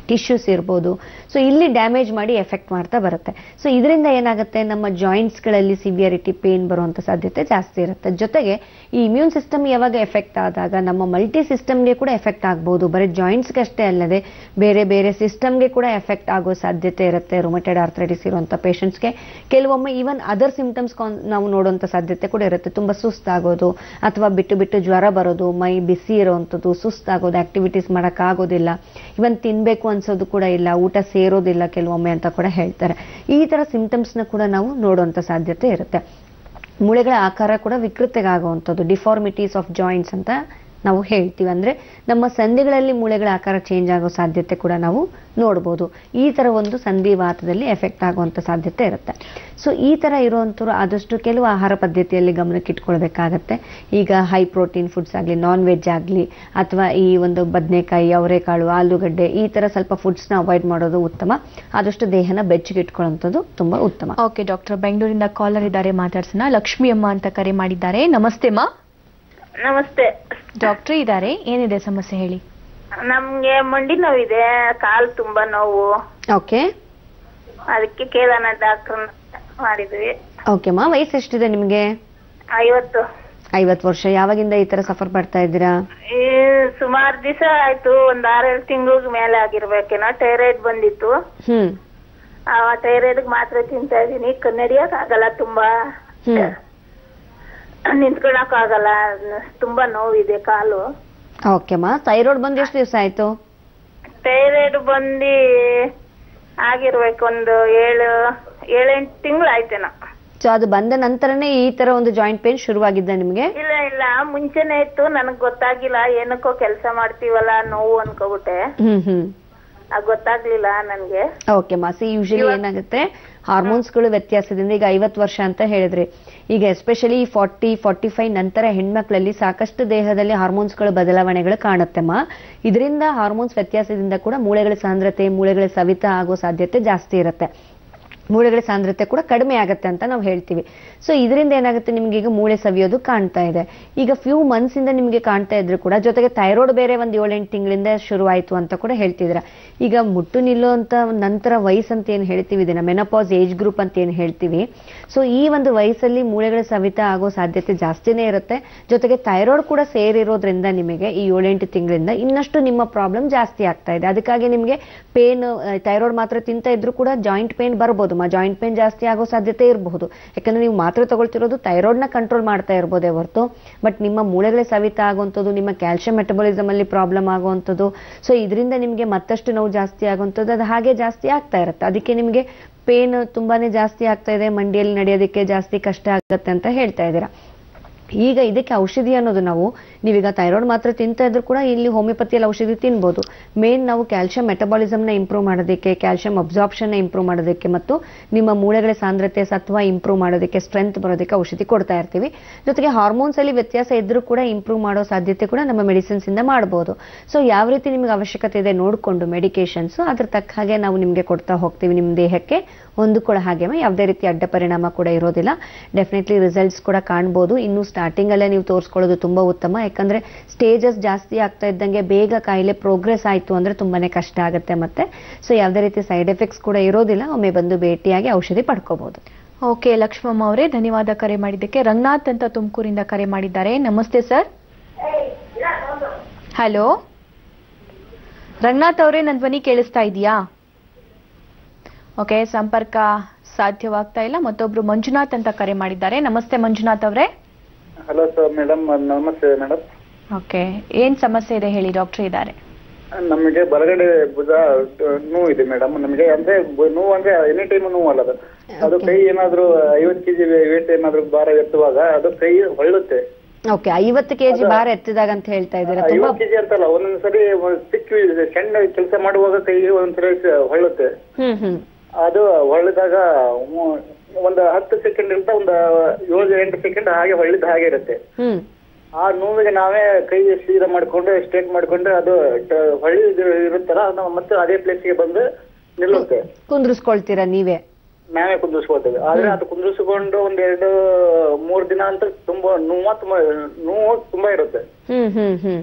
ಟಿಶ್ಯೂಸ್ ಇರ್ಬೋದು ಸೊ ಇಲ್ಲಿ ಡ್ಯಾಮೇಜ್ ಮಾಡಿ ಎಫೆಕ್ಟ್ ಮಾಡ್ತಾ ಬರುತ್ತೆ ಸೊ ಇದರಿಂದ ಏನಾಗುತ್ತೆ ನಮ್ಮ ಜಾಯಿಂಟ್ಸ್ಗಳಲ್ಲಿ ಸಿವಿಯರಿಟಿ ಪೇನ್ ಬರುವಂಥ ಸಾಧ್ಯತೆ ಜಾಸ್ತಿ ಇರುತ್ತೆ ಜೊತೆಗೆ ಈ ಇಮ್ಯೂನ್ ಸಿಸ್ಟಮ್ ಯಾವಾಗ ಎಫೆಕ್ಟ್ ಆದಾಗ ನಮ್ಮ ಮಲ್ಟಿ ಸಿಸ್ಟಮ್ಗೆ ಕೂಡ ಎಫೆಕ್ಟ್ ಆಗ್ಬೋದು ಬರೀ ಜಾಯಿಂಟ್ಸ್ಗೆ ಅಷ್ಟೇ ಅಲ್ಲದೆ ಬೇರೆ ಬೇರೆ ಸಿಸ್ಟಮ್ಗೆ ಕೂಡ ಎಫೆಕ್ಟ್ ಆಗೋ ಸಾಧ್ಯತೆ ಇರುತ್ತೆ ರೊಮೆಟೆಡ್ ಆರ್ಥ್ರೈಟಿಸ್ ಇರುವಂಥ ಪೇಷಂಟ್ಸ್ಗೆ ಕೆಲವೊಮ್ಮೆ ಈವನ್ ಅದರ್ ಸಿಂಪ್ಟಮ್ಸ್ ನಾವು ನೋಡುವಂಥ ಸಾಧ್ಯತೆ ಕೂಡ ಇರುತ್ತೆ ತುಂಬ ಸುಸ್ತಾಗೋದು ಅಥವಾ ಬಿಟ್ಟು ಬಿಟ್ಟು ಜ್ವರ ಬರೋದು ಮೈ ಬಿಸಿ ಇರುವಂಥದ್ದು ಸುಸ್ತಾಗೋದು ಆಕ್ಟಿವಿಟೀಸ್ ಮಾಡೋಕ್ಕಾಗೋದಿಲ್ಲ ಇವನ್ ತಿನ್ಬೇಕು ಅನ್ಸೋದು ಕೂಡ ಇಲ್ಲ ಊಟ ಸೇರೋದಿಲ್ಲ ಕೆಲವೊಮ್ಮೆ ಅಂತ ಕೂಡ ಹೇಳ್ತಾರೆ ಈ ತರ ಸಿಂಪ್ಟಮ್ಸ್ ನ ಕೂಡ ನಾವು ನೋಡುವಂತ ಸಾಧ್ಯತೆ ಇರುತ್ತೆ ಮೂಳೆಗಳ ಆಕಾರ ಕೂಡ ವಿಕೃತಿಗಾಗುವಂಥದ್ದು ಡಿಫಾರ್ಮಿಟೀಸ್ ಆಫ್ ಜಾಯಿಂಟ್ಸ್ ಅಂತ ನಾವು ಹೇಳ್ತೀವಿ ಅಂದ್ರೆ ನಮ್ಮ ಸಂಧಿಗಳಲ್ಲಿ ಮೂಳೆಗಳ ಆಕಾರ ಚೇಂಜ್ ಆಗೋ ಸಾಧ್ಯತೆ ಕೂಡ ನಾವು ನೋಡ್ಬೋದು ಈ ತರ ಒಂದು ಸಂಧಿವಾತದಲ್ಲಿ ಎಫೆಕ್ಟ್ ಆಗುವಂತ ಸಾಧ್ಯತೆ ಇರುತ್ತೆ ಸೊ ಈ ತರ ಇರುವಂತವ್ರು ಆದಷ್ಟು ಕೆಲವು ಆಹಾರ ಪದ್ಧತಿಯಲ್ಲಿ ಗಮನಕ್ಕೆ ಇಟ್ಕೊಳ್ಬೇಕಾಗತ್ತೆ ಈಗ ಹೈ ಪ್ರೋಟೀನ್ ಫುಡ್ಸ್ ಆಗಲಿ ನಾನ್ ವೆಜ್ ಆಗಲಿ ಅಥವಾ ಈ ಒಂದು ಬದನೆಕಾಯಿ ಅವರೆಕಾಳು ಆಲೂಗಡ್ಡೆ ಈ ತರ ಸ್ವಲ್ಪ ಫುಡ್ಸ್ನ ಅವಾಯ್ಡ್ ಮಾಡೋದು ಉತ್ತಮ ಆದಷ್ಟು ದೇಹನ ಬೆಚ್ಚಗೆ ಇಟ್ಕೊಳ್ಳೋಂಥದ್ದು ತುಂಬಾ ಉತ್ತಮ ಓಕೆ ಡಾಕ್ಟರ್ ಬೆಂಗಳೂರಿಂದ ಕಾಲರ್ ಇದ್ದಾರೆ ಮಾತಾಡ್ಸೋಣ ಲಕ್ಷ್ಮಿ ಅಮ್ಮ ಅಂತ ಕರೆ ಮಾಡಿದ್ದಾರೆ ನಮಸ್ತೆ ಮಾ ನಮಸ್ತೆ ಡಾಕ್ಟರ್ ಇದ್ದಾರೆ ಏನಿದೆ ಸಮಸ್ಯೆ ಹೇಳಿ ನಮ್ಗೆ ಮಂಡಿ ನೋವಿದೆ ಕಾಲ್ ತುಂಬಾ ನೋವು ಓಕೆ ಅದಕ್ಕೆ ಕೇಳೋಣ ಡಾಕ್ಟರ್ ಮಾಡಿದ್ವಿ ಓಕೆ ಮಾ ವಯಸ್ಸು ಎಷ್ಟಿದೆ ನಿಮಗೆ ಐವತ್ತು ಐವತ್ತು ವರ್ಷ ಯಾವಾಗಿಂದ ಈ ತರ ಸಫರ್ ಪಡ್ತಾ ಇದ್ದೀರಾ ಈ ಸುಮಾರು ದಿವಸ ಆಯ್ತು ಒಂದ್ ಆರೇಳು ತಿಂಗಳ ಮೇಲೆ ಆಗಿರ್ಬೇಕೇನೋ ಟೈರಾಯ್ಡ್ ಬಂದಿತ್ತು ಹ್ಮ್ ಆ ಟೈರಾಯ್ಡ್ ಮಾತ್ರೆ ತಿಂತಾ ಇದೀನಿ ಕನ್ನಡಿಯಕ್ ಆಗಲ್ಲ ತುಂಬಾ ಹ್ಮ್ ನಿಂತ್ಕೊಳಕ್ ಆಗಲ್ಲ ತುಂಬಾ ನೋವಿದೆ ಕಾಲು ಓಕೆ ಮಾ ಥೈರಾಯ್ಡ್ ಬಂದು ಎಷ್ಟು ದಿವಸ ಆಯ್ತು ಟೈರಾಯ್ಡ್ ಬಂದಿ ಆಗಿರ್ಬೇಕು ಒಂದು ಏಳು ಏಳೆಂಟು ತಿಂಗಳು ಆಯ್ತೇನೋ ಸೊ ಅದು ಬಂದ ನಂತರನೇ ಈ ತರ ಒಂದು ಜಾಯಿಂಟ್ ಪೇನ್ ಶುರುವಾಗಿದ್ದ ನಿಮಗೆ ಇಲ್ಲ ಇಲ್ಲ ಮುಂಚೆನೆ ಇತ್ತು ನನಗ್ ಗೊತ್ತಾಗಿಲ್ಲ ಏನಕ್ಕೋ ಕೆಲಸ ಮಾಡ್ತೀವಲ್ಲ ನೋವು ಅನ್ಕೋಬಿಟ್ಟೆ ಹ್ಮ್ ಹ್ಮ್ ಅದ್ ಗೊತ್ತಾಗ್ಲಿಲ್ಲ ನನ್ಗೆ ಓಕೆ ಮಾಸಿ ಯೂಶಲಿ ಏನಾಗುತ್ತೆ ಹಾರ್ಮೋನ್ಸ್ಗಳು ವ್ಯತ್ಯಾಸದಿಂದ ಈಗ ಐವತ್ತು ವರ್ಷ ಅಂತ ಹೇಳಿದ್ರಿ ಈಗ ಎಸ್ಪೆಷಲಿ ಫಾರ್ಟಿ ಫಾರ್ಟಿ ಫೈವ್ ನಂತರ ಹೆಣ್ಮಕ್ಳಲ್ಲಿ ಸಾಕಷ್ಟು ದೇಹದಲ್ಲಿ ಹಾರ್ಮೋನ್ಸ್ಗಳ ಬದಲಾವಣೆಗಳು ಕಾಣುತ್ತೆಮ್ಮ ಇದರಿಂದ ಹಾರ್ಮೋನ್ಸ್ ವ್ಯತ್ಯಾಸದಿಂದ ಕೂಡ ಮೂಳೆಗಳ ಸಾಂದ್ರತೆ ಮೂಳೆಗಳ ಸವಿತ ಆಗೋ ಸಾಧ್ಯತೆ ಜಾಸ್ತಿ ಇರುತ್ತೆ ಮೂಳೆಗಳ ಸಾಂದ್ರತೆ ಕೂಡ ಕಡಿಮೆ ಆಗುತ್ತೆ ಅಂತ ನಾವು ಹೇಳ್ತೀವಿ ಸೊ ಇದರಿಂದ ಏನಾಗುತ್ತೆ ನಿಮ್ಗೆ ಈಗ ಮೂಳೆ ಸವಿಯೋದು ಕಾಣ್ತಾ ಇದೆ ಈಗ ಫ್ಯೂ ಮಂತ್ಸ್ ಇಂದ ನಿಮಗೆ ಕಾಣ್ತಾ ಇದ್ರು ಕೂಡ ಜೊತೆಗೆ ಥೈರಾಯ್ಡ್ ಬೇರೆ ಒಂದು ಏಳೆಂಟು ತಿಂಗಳಿಂದ ಶುರುವಾಯಿತು ಅಂತ ಕೂಡ ಹೇಳ್ತಿದ್ರ ಈಗ ಮುಟ್ಟು ನಿಲ್ಲುವಂತ ನಂತರ ವಯಸ್ಸು ಅಂತ ಏನು ಹೇಳ್ತೀವಿ ಇದನ್ನ ಮೆನಪಾಸ್ ಏಜ್ ಗ್ರೂಪ್ ಅಂತ ಏನು ಹೇಳ್ತೀವಿ ಸೊ ಈ ಒಂದು ವಯಸ್ಸಲ್ಲಿ ಮೂಳೆಗಳ ಸವಿತ ಆಗೋ ಸಾಧ್ಯತೆ ಜಾಸ್ತಿನೇ ಇರುತ್ತೆ ಜೊತೆಗೆ ಥೈರಾಯ್ಡ್ ಕೂಡ ಸೇರಿರೋದ್ರಿಂದ ನಿಮಗೆ ಈ ಏಳೆಂಟು ತಿಂಗಳಿಂದ ಇನ್ನಷ್ಟು ನಿಮ್ಮ ಪ್ರಾಬ್ಲಮ್ ಜಾಸ್ತಿ ಆಗ್ತಾ ಇದೆ ಅದಕ್ಕಾಗಿ ನಿಮಗೆ ಪೇನ್ ಥೈರಾಯ್ಡ್ ಮಾತ್ರ ತಿಂತ ಇದ್ರು ಕೂಡ ಜಾಯಿಂಟ್ ಪೇನ್ ಬರ್ಬೋದು ಮಾ ಜಾಯಿಂಟ್ ಪೇನ್ ಜಾಸ್ತಿ ಆಗೋ ಸಾಧ್ಯತೆ ಇರಬಹುದು ಯಾಕಂದ್ರೆ ನೀವು ಮಾತ್ರೆ ತಗೊಳ್ತಿರೋದು ಥೈರಾಯ್ಡ್ ನ ಕಂಟ್ರೋಲ್ ಮಾಡ್ತಾ ಇರ್ಬೋದೇ ಹೊರತು ಬಟ್ ನಿಮ್ಮ ಮೂಳೆಗಳೇ ಸವಿತ ಆಗುವಂಥದ್ದು ನಿಮ್ಮ ಕ್ಯಾಲ್ಸಿಯಂ ಮೆಟಬಾಲಿಸಮ್ ಅಲ್ಲಿ ಪ್ರಾಬ್ಲಮ್ ಆಗುವಂಥದ್ದು ಸೊ ಇದರಿಂದ ನಿಮಗೆ ಮತ್ತಷ್ಟು ನೋವು ಜಾಸ್ತಿ ಆಗುವಂಥದ್ದು ಅದು ಹಾಗೆ ಜಾಸ್ತಿ ಆಗ್ತಾ ಇರುತ್ತೆ ಅದಕ್ಕೆ ನಿಮಗೆ ಪೇನ್ ತುಂಬಾನೇ ಜಾಸ್ತಿ ಆಗ್ತಾ ಇದೆ ಮಂಡಿಯಲ್ಲಿ ನಡೆಯೋದಕ್ಕೆ ಜಾಸ್ತಿ ಕಷ್ಟ ಆಗುತ್ತೆ ಅಂತ ಹೇಳ್ತಾ ಇದ್ದೀರಾ ಈಗ ಇದಕ್ಕೆ ಔಷಧಿ ಅನ್ನೋದು ನಾವು ನೀವೀಗ ಥೈರಾಯ್ಡ್ ಮಾತ್ರ ತಿಂತಾ ಇದ್ರು ಕೂಡ ಇಲ್ಲಿ ಹೋಮಿಯೋಪತಿಯಲ್ಲಿ ಔಷಧಿ ತಿನ್ಬೋದು ಮೇನ್ ನಾವು ಕ್ಯಾಲ್ಸಿಯಂ ಮೆಟಬಾಲಿಸಮ್ನ ಇಂಪ್ರೂವ್ ಮಾಡೋದಕ್ಕೆ ಕ್ಯಾಲ್ಸಿಯಂ ಅಬ್ಸಾರ್ಪ್ಷನ್ ಇಂಪ್ರೂವ್ ಮಾಡೋದಕ್ಕೆ ಮತ್ತು ನಿಮ್ಮ ಮೂಳೆಗಳ ಸಾಂದ್ರತೆ ಸತ್ವ ಇಂಪ್ರೂವ್ ಮಾಡೋದಕ್ಕೆ ಸ್ಟ್ರೆಂತ್ ಬರೋದಕ್ಕೆ ಔಷಧಿ ಕೊಡ್ತಾ ಇರ್ತೀವಿ ಜೊತೆಗೆ ಹಾರ್ಮೋನ್ಸ್ ಅಲ್ಲಿ ವ್ಯತ್ಯಾಸ ಇದ್ರೂ ಕೂಡ ಇಂಪ್ರೂವ್ ಮಾಡೋ ಸಾಧ್ಯತೆ ಕೂಡ ನಮ್ಮ ಮೆಡಿಸಿನ್ಸ್ ಇಂದ ಮಾಡಬಹುದು ಸೊ ಯಾವ ರೀತಿ ನಿಮ್ಗೆ ಅವಶ್ಯಕತೆ ಇದೆ ನೋಡಿಕೊಂಡು ಮೆಡಿಕೇಶನ್ಸ್ ಅದ್ರ ತಕ್ಕ ಹಾಗೆ ನಾವು ನಿಮಗೆ ಕೊಡ್ತಾ ಹೋಗ್ತೀವಿ ನಿಮ್ಮ ದೇಹಕ್ಕೆ ಹೊಂದಿಕೊಳ್ಳೋ ಹಾಗೆ ಯಾವುದೇ ರೀತಿ ಅಡ್ಡ ಪರಿಣಾಮ ಕೂಡ ಇರೋದಿಲ್ಲ ಡೆಫಿನೆಟ್ಲಿ ರಿಸಲ್ಟ್ಸ್ ಕೂಡ ಕಾಣ್ಬೋದು ಇನ್ನು ಸ್ಟಾರ್ಟಿಂಗ್ ಅಲ್ಲೇ ನೀವು ತೋರಿಸ್ಕೊಳ್ಳೋದು ತುಂಬಾ ಉತ್ತಮ ಯಾಕಂದ್ರೆ ಸ್ಟೇಜಸ್ ಜಾಸ್ತಿ ಆಗ್ತಾ ಇದ್ದಂಗೆ ಬೇಗ ಕಾಯಿಲೆ ಪ್ರೋಗ್ರೆಸ್ ಆಯ್ತು ಅಂದ್ರೆ ತುಂಬಾನೇ ಕಷ್ಟ ಆಗುತ್ತೆ ಮತ್ತೆ ಸೊ ಯಾವುದೇ ರೀತಿ ಸೈಡ್ ಎಫೆಕ್ಟ್ಸ್ ಕೂಡ ಇರೋದಿಲ್ಲ ಒಮ್ಮೆ ಬಂದು ಭೇಟಿಯಾಗಿ ಔಷಧಿ ಪಡ್ಕೋಬಹುದು ಓಕೆ ಲಕ್ಷ್ಮಮ್ಮ ಅವರೇ ಧನ್ಯವಾದ ಕರೆ ಮಾಡಿದ್ದಕ್ಕೆ ರಂಗನಾಥ್ ಅಂತ ತುಮಕೂರಿಂದ ಕರೆ ಮಾಡಿದ್ದಾರೆ ನಮಸ್ತೆ ಸರ್ ಹಲೋ ರಂಗನಾಥ್ ಅವರೇ ನನ್ನ ಧ್ವನಿ ಕೇಳಿಸ್ತಾ ಇದೆಯಾ ಓಕೆ ಸಂಪರ್ಕ ಸಾಧ್ಯವಾಗ್ತಾ ಇಲ್ಲ ಮತ್ತೊಬ್ರು ಮಂಜುನಾಥ್ ಅಂತ ಕರೆ ಮಾಡಿದ್ದಾರೆ ನಮಸ್ತೆ ಮಂಜುನಾಥ್ ಅವರೇ ಹಲೋ ಸರ್ ಮೇಡಮ್ ನಮಸ್ತೆ ಮೇಡಮ್ ಓಕೆ ಏನ್ ಸಮಸ್ಯೆ ಇದೆ ಹೇಳಿ ಡಾಕ್ಟರ್ ಇದ್ದಾರೆ ನಮಗೆ ಬಲಗಡೆ ಭುಜ ನೋವು ಇದೆ ಮೇಡಮ್ ನಮಗೆ ಅಂದ್ರೆ ಬ- ನೋವು ಅಂದ್ರೆ ಎನಿ ಟೈಮ್ ನೋವು ಅಲ್ಲ ಅದು ಅದು ಕೈ ಏನಾದ್ರೂ ಐವತ್ತು ಕೆಜಿ ವೇಟ್ ಏನಾದ್ರೂ ಭಾರ ಎತ್ತುವಾಗ ಅದು ಕೈ ಹೊಳ್ಳುತ್ತೆ ಓಕೆ ಐವತ್ತು ಕೆಜಿ ಭಾರ ಎತ್ತಿದಾಗ ಅಂತ ಹೇಳ್ತಾ ಇದ್ದೀರಾ ತುಂಬಾ ಐವತ್ತು ಕೆಜಿ ಅಂತಲ್ಲ ಒಂದೊಂದ್ಸರಿ ಸಿಕ್ಕ ಸಣ್ಣ ಕೆಲಸ ಮಾಡುವಾಗ ಕೈ ಒಂದ್ಸರಿ ಹೊಳ್ಳುತ್ತೆ ಹ್ಮ್ ಹ್ಮ್ ಅದು ಹೊಳ್ಳಿದಾಗ ಮು- ಒಂದು ಹತ್ತು ಸೆಕೆಂಡ್ ಅಂತ ಒಂದು ಏಳು ಎಂಟು ಸೆಕೆಂಡ್ ಹಾಗೆ ಹೊಳ್ಳಿದ ಹಾಗೆ ಇರುತ್ತೆ ಹ್ಮ್ ಆ ನೋವಿಗೆ ನಾವೇ ಕೈ ಸೀದಾ ಮಾಡ್ಕೊಂಡು ಸ್ಟ್ರೇಟ್ ಮಾಡ್ಕೊಂಡು ಅದು ಟ- ಹೊಳ್ಳಿ ಇದು ಇರುತ್ತಲ್ಲ ಅದು ಮತ್ತೆ ಅದೇ ಪ್ಲೇಸ್ಗೆ ಬಂದು ನಿಲ್ಲುತ್ತೆ ಕುಂದ್ರಿಸ್ಕೊಳ್ತೀರಾ ನೀವೇ ನಾವೇ ಕುಂದಿಸ್ಕೊಳ್ತೇವೆ ಆದ್ರೆ ಅದು ಕುಂದಿಸ್ಕೊಂಡು ಒಂದ್ ಎರಡು ಮೂರ್ ದಿನ ಅಂತ ತುಂಬಾ ನೋವು ತುಂಬಾ ನೋವು ತುಂಬಾ ಇರುತ್ತೆ ಹ್ಮ್ ಹ್ಮ್ ಹ್ಮ್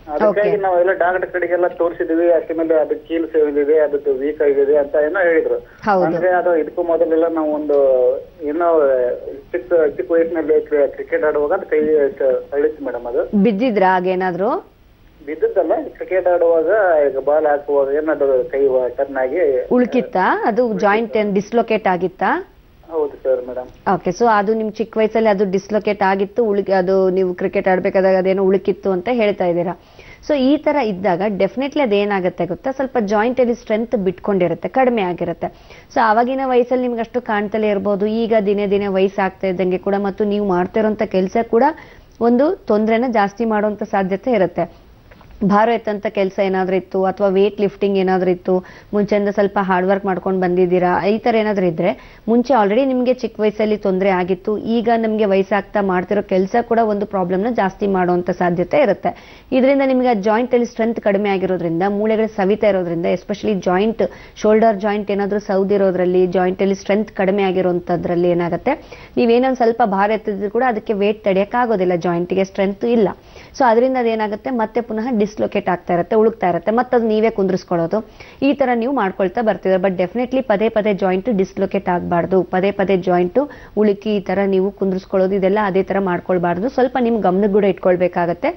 ಅದಕ್ಕಾಗಿ Okay. ನಾವೆಲ್ಲ ಡಾಕ್ಟರ್ ಕಡೆಗೆಲ್ಲ ತೋರಿಸಿದ್ವಿ ಅಷ್ಟೇ ಮೇಲೆ ಅದು ಕೀಲು ಸೇವಿದೆ ಅದಕ್ಕೆ ವೀಕ್ ಆಗಿದೆ ಅಂತ ಏನೋ ಹೇಳಿದ್ರು ಹೌದು. ಅಂದ್ರೆ ಅದು ಇದಕ್ಕೂ ಮೊದಲೆಲ್ಲ ನಾವು ಒಂದು ಏನೋ ಚಿಕ್ಕ ಚಿಕ್ಕ ವಯಸ್ಸಿನಲ್ಲಿ ಕ್ರಿಕೆಟ್ ಆಡುವಾಗ ಅದು ಕೈ ಅಳಿತು ಮೇಡಮ್ ಅದು ಬಿದ್ದಿದ್ರ ಆಗೇನಾದ್ರು ಬಿದ್ದದ್ದಲ್ಲ ಕ್ರಿಕೆಟ್ ಆಡುವಾಗ ಈಗ ಬಾಲ್ ಹಾಕುವಾಗ ಏನದು ಕೈ ಟರ್ನ್ ಆಗಿ ಉಳ್ಕಿತ್ತಾ ಅದು ಜಾಯಿಂಟ್ ಏನ್ ಡಿಸ್ಲೊಕೇಟ್ ಆಗಿತ್ತಾ ಹೌದು ಸರ್ ಮೇಡಮ್ ಓಕೆ ಸೊ ಅದು ನಿಮ್ ಚಿಕ್ಕ ವಯಸ್ಸಲ್ಲಿ ಅದು ಡಿಸ್ಲೊಕೇಟ್ ಆಗಿತ್ತು ಉಳುಕಿ ಅದು ನೀವು ಕ್ರಿಕೆಟ್ ಆಡ್ಬೇಕಾದಾಗ ಅದೇನೋ ಉಳುಕಿತ್ತು ಅಂತ ಹೇಳ್ತಾ ಇದ್ದೀರಾ ಸೊ ಈ ತರ ಇದ್ದಾಗ ಡೆಫಿನೆಟ್ಲಿ ಅದೇನಾಗುತ್ತೆ ಗೊತ್ತಾ ಸ್ವಲ್ಪ ಜಾಯಿಂಟ್ ಅಲ್ಲಿ ಸ್ಟ್ರೆಂತ್ ಬಿಟ್ಕೊಂಡಿರುತ್ತೆ ಕಡಿಮೆ ಆಗಿರುತ್ತೆ ಸೊ ಆವಾಗಿನ ವಯಸ್ಸಲ್ಲಿ ನಿಮ್ಗೆ ಅಷ್ಟು ಕಾಣ್ತಲೇ ಇರ್ಬೋದು ಈಗ ದಿನೇ ದಿನೇ ವಯಸ್ಸಾಗ್ತಾ ಇದ್ದಂಗೆ ಕೂಡ ಮತ್ತು ನೀವು ಮಾಡ್ತಿರೋಂಥ ಕೆಲಸ ಕೂಡ ಒಂದು ತೊಂದರೆನ ಜಾಸ್ತಿ ಮಾಡುವಂತ ಸಾಧ್ಯತೆ ಇರುತ್ತೆ ಭಾರ ಎತ್ತಂತ ಕೆಲಸ ಏನಾದ್ರೂ ಇತ್ತು ಅಥವಾ ವೇಟ್ ಲಿಫ್ಟಿಂಗ್ ಏನಾದ್ರೂ ಇತ್ತು ಮುಂಚೆಯಿಂದ ಸ್ವಲ್ಪ ಹಾರ್ಡ್ ವರ್ಕ್ ಮಾಡ್ಕೊಂಡು ಬಂದಿದ್ದೀರಾ ಈ ತರ ಏನಾದ್ರೂ ಇದ್ರೆ ಮುಂಚೆ ಆಲ್ರೆಡಿ ನಿಮಗೆ ಚಿಕ್ಕ ವಯಸ್ಸಲ್ಲಿ ತೊಂದರೆ ಆಗಿತ್ತು ಈಗ ನಮಗೆ ವಯಸ್ಸಾಗ್ತಾ ಮಾಡ್ತಿರೋ ಕೆಲಸ ಕೂಡ ಒಂದು ಪ್ರಾಬ್ಲಮ್ನ ಜಾಸ್ತಿ ಮಾಡುವಂತ ಸಾಧ್ಯತೆ ಇರುತ್ತೆ ಇದರಿಂದ ನಿಮಗೆ ಜಾಯಿಂಟ್ ಅಲ್ಲಿ ಸ್ಟ್ರೆಂತ್ ಕಡಿಮೆ ಆಗಿರೋದ್ರಿಂದ ಮೂಳೆಗಳು ಸವಿತಾ ಇರೋದ್ರಿಂದ ಎಸ್ಪೆಷಲಿ ಜಾಯಿಂಟ್ ಶೋಲ್ಡರ್ ಜಾಯಿಂಟ್ ಏನಾದ್ರೂ ಸೌದಿರೋದ್ರಲ್ಲಿ ಜಾಯಿಂಟ್ ಅಲ್ಲಿ ಸ್ಟ್ರೆಂತ್ ಕಡಿಮೆ ಆಗಿರುವಂತದ್ರಲ್ಲಿ ಏನಾಗುತ್ತೆ ನೀವೇನೊಂದು ಸ್ವಲ್ಪ ಭಾರ ಎತ್ತಿದ್ರು ಕೂಡ ಅದಕ್ಕೆ ವೇಟ್ ತಡೆಯಕ್ಕಾಗೋದಿಲ್ಲ ಜಾಯಿಂಟ್ಗೆ ಸ್ಟ್ರೆಂತ್ ಇಲ್ಲ ಸೊ ಅದರಿಂದ ಅದೇನಾಗುತ್ತೆ ಮತ್ತೆ ಪುನಃ ಡಿಸ್ಲೊಕೇಟ್ ಆಗ್ತಾ ಇರುತ್ತೆ ಉಳುಕ್ತಾ ಇರುತ್ತೆ ಮತ್ತೆ ಅದು ನೀವೇ ಕುಂದ್ರಿಸ್ಕೊಳ್ಳೋದು ಈ ತರ ನೀವು ಮಾಡ್ಕೊಳ್ತಾ ಬರ್ತಿದ್ರೆ ಬಟ್ ಡೆಫಿನೆಟ್ಲಿ ಪದೇ ಪದೇ ಜಾಯಿಂಟ್ ಡಿಸ್ಲೊಕೇಟ್ ಆಗಬಾರ್ದು ಪದೇ ಪದೇ ಜಾಯಿಂಟ್ ಉಳುಕಿ ಈ ತರ ನೀವು ಕುಂದ್ರಿಸ್ಕೊಳ್ಳೋದು ಇದೆಲ್ಲ ಅದೇ ತರ ಮಾಡ್ಕೊಳ್ಬಾರ್ದು ಸ್ವಲ್ಪ ನಿಮ್ ಗಮನಕ್ಕೆ ಕೂಡ ಇಟ್ಕೊಳ್ಬೇಕಾಗತ್ತೆ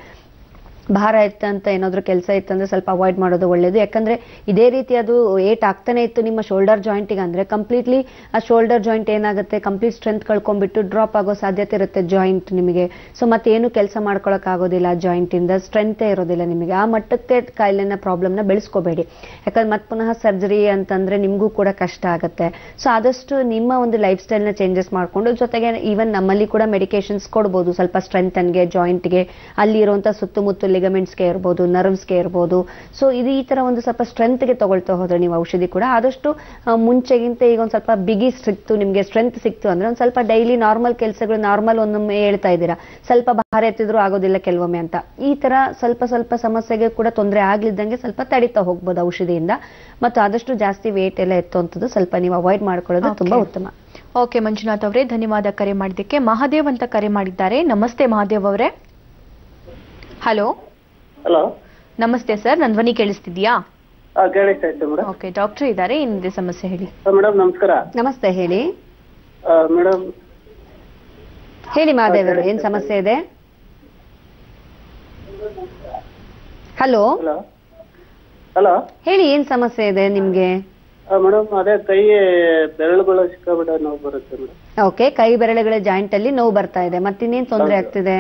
ಭಾರ ಇತ್ತಂತ ಏನಾದ್ರೂ ಕೆಲಸ ಇತ್ತಂದ್ರೆ ಸ್ವಲ್ಪ ಅವಾಯ್ಡ್ ಮಾಡೋದು ಒಳ್ಳೇದು ಯಾಕಂದ್ರೆ ಇದೇ ರೀತಿ ಅದು ಏಟ್ ಆಗ್ತಾನೆ ಇತ್ತು ನಿಮ್ಮ ಶೋಲ್ಡರ್ ಜಾಯಿಂಟಿಗೆ ಅಂದ್ರೆ ಕಂಪ್ಲೀಟ್ಲಿ ಆ ಶೋಲ್ಡರ್ ಜಾಯಿಂಟ್ ಏನಾಗುತ್ತೆ ಕಂಪ್ಲೀಟ್ ಸ್ಟ್ರೆಂತ್ ಕಳ್ಕೊಂಡ್ಬಿಟ್ಟು ಡ್ರಾಪ್ ಆಗೋ ಸಾಧ್ಯತೆ ಇರುತ್ತೆ ಜಾಯಿಂಟ್ ನಿಮಗೆ ಸೊ ಮತ್ತೇನು ಕೆಲಸ ಮಾಡ್ಕೊಳಕ್ ಆಗೋದಿಲ್ಲ ಜಾಯಿಂಟ್ ಇಂದ ಸ್ಟ್ರೆಂತೇ ಇರೋದಿಲ್ಲ ನಿಮಗೆ ಆ ಮಟ್ಟಕ್ಕೆ ಕಾಯಿಲೆನ ಪ್ರಾಬ್ಲಮ್ನ ಬೆಳೆಸ್ಕೋಬೇಡಿ ಯಾಕಂದ್ರೆ ಮತ್ತೆ ಪುನಃ ಸರ್ಜರಿ ಅಂತಂದ್ರೆ ನಿಮಗೂ ಕೂಡ ಕಷ್ಟ ಆಗುತ್ತೆ ಸೊ ಆದಷ್ಟು ನಿಮ್ಮ ಒಂದು ಲೈಫ್ ಸ್ಟೈಲ್ನ ಚೇಂಜಸ್ ಮಾಡ್ಕೊಂಡು ಜೊತೆಗೆ ಈವನ್ ನಮ್ಮಲ್ಲಿ ಕೂಡ ಮೆಡಿಕೇಶನ್ಸ್ ಕೊಡ್ಬೋದು ಸ್ವಲ್ಪ ಸ್ಟ್ರೆಂತನ್ಗೆ ಜಾಯಿಂಟ್ಗೆ ಅಲ್ಲಿ ಇರುವಂತ ಸುತ್ತಮುತ್ತ ಲಿಗಮೆಂಟ್ಸ್ಗೆ ಇರ್ಬೋದು ನರ್ವ್ಸ್ಗೆ ಇರ್ಬೋದು ಸೊ ಇದು ಈ ತರ ಒಂದು ಸ್ವಲ್ಪ ಸ್ಟ್ರೆಂತ್ಗೆ ತಗೊಳ್ತಾ ಹೋದ್ರೆ ನೀವು ಔಷಧಿ ಕೂಡ ಆದಷ್ಟು ಆ, ಮುಂಚೆಗಿಂತ ಈಗ ಒಂದು ಸ್ವಲ್ಪ ಬಿಗಿ ಸಿಕ್ತು ನಿಮಗೆ ಸ್ಟ್ರೆಂತ್ ಸಿಕ್ತು ಅಂದ್ರೆ ಒಂದು ಸ್ವಲ್ಪ ಡೈಲಿ ನಾರ್ಮಲ್ ಕೆಲಸಗಳು ನಾರ್ಮಲ್ ಒಂದೊಮ್ಮೆ ಹೇಳ್ತಾ ಇದ್ದೀರಾ ಸ್ವಲ್ಪ ಭಾರ ಎತ್ತಿದ್ರು ಆಗೋದಿಲ್ಲ ಕೆಲವೊಮ್ಮೆ ಅಂತ ಈ ತರ ಸ್ವಲ್ಪ ಸ್ವಲ್ಪ ಸಮಸ್ಯೆಗೆ ಕೂಡ ತೊಂದರೆ ಆಗ್ಲಿದ್ದಂಗೆ ಸ್ವಲ್ಪ ತಡಿತಾ ಹೋಗ್ಬೋದು ಔಷಧಿಯಿಂದ ಮತ್ತು ಆದಷ್ಟು ಜಾಸ್ತಿ ವೇಟ್ ಎಲ್ಲ ಎತ್ತುವಂಥದ್ದು ಸ್ವಲ್ಪ ನೀವು ಅವಾಯ್ಡ್ ಮಾಡ್ಕೊಳ್ಳೋದು ತುಂಬಾ Okay. ಉತ್ತಮ ಓಕೆ ಮಂಜುನಾಥ್ ಅವರೇ ಧನ್ಯವಾದ ಕರೆ ಮಾಡಿದ್ದಕ್ಕೆ ಮಹಾದೇವ್ ಅಂತ ಕರೆ ಮಾಡಿದ್ದಾರೆ ನಮಸ್ತೆ ಮಹಾದೇವ್ ಅವರೇ ಹಲೋ ಹಲೋ ನಮಸ್ತೆ ಸರ್ ನನ್ನ ಧ್ವನಿ ಕೇಳಿಸ್ತಿದ್ಯಾ ಕೇಳಿಸ್ತಾ ಇತ್ತು ಮೇಡಮ್ ಓಕೆ ಡಾಕ್ಟರ್ ಇದ್ದಾರೆ ಏನಿದೆ ಸಮಸ್ಯೆ ಹೇಳಿ ಮೇಡಮ್ ನಮಸ್ಕಾರ ನಮಸ್ತೆ ಹೇಳಿ ಮೇಡಮ್ ಹೇಳಿ ಮಹಾದೇವ್ ಅವರೇ, ಏನ್ ಸಮಸ್ಯೆ ಇದೆ ಹಲೋ ಹಲೋ ಹಲೋ ಹೇಳಿ ಏನ್ ಸಮಸ್ಯೆ ಇದೆ ನಿಮ್ಗೆ ಮೇಡಮ್ ಅದೇ ಕೈ ಬೆರಳುಗಳು ಸಿಕ್ಕಾಬಿಟ್ಟೆ ನೋವು ಬರುತ್ತೆ ಮೇಡಮ್ ಓಕೆ ಕೈ ಬೆರಳುಗಳ ಜಾಯಿಂಟ್ ಅಲ್ಲಿ ನೋವು ಬರ್ತಾ ಇದೆ ಮತ್ತಿನ್ನೇನ್ ತೊಂದರೆ ಆಗ್ತಿದೆ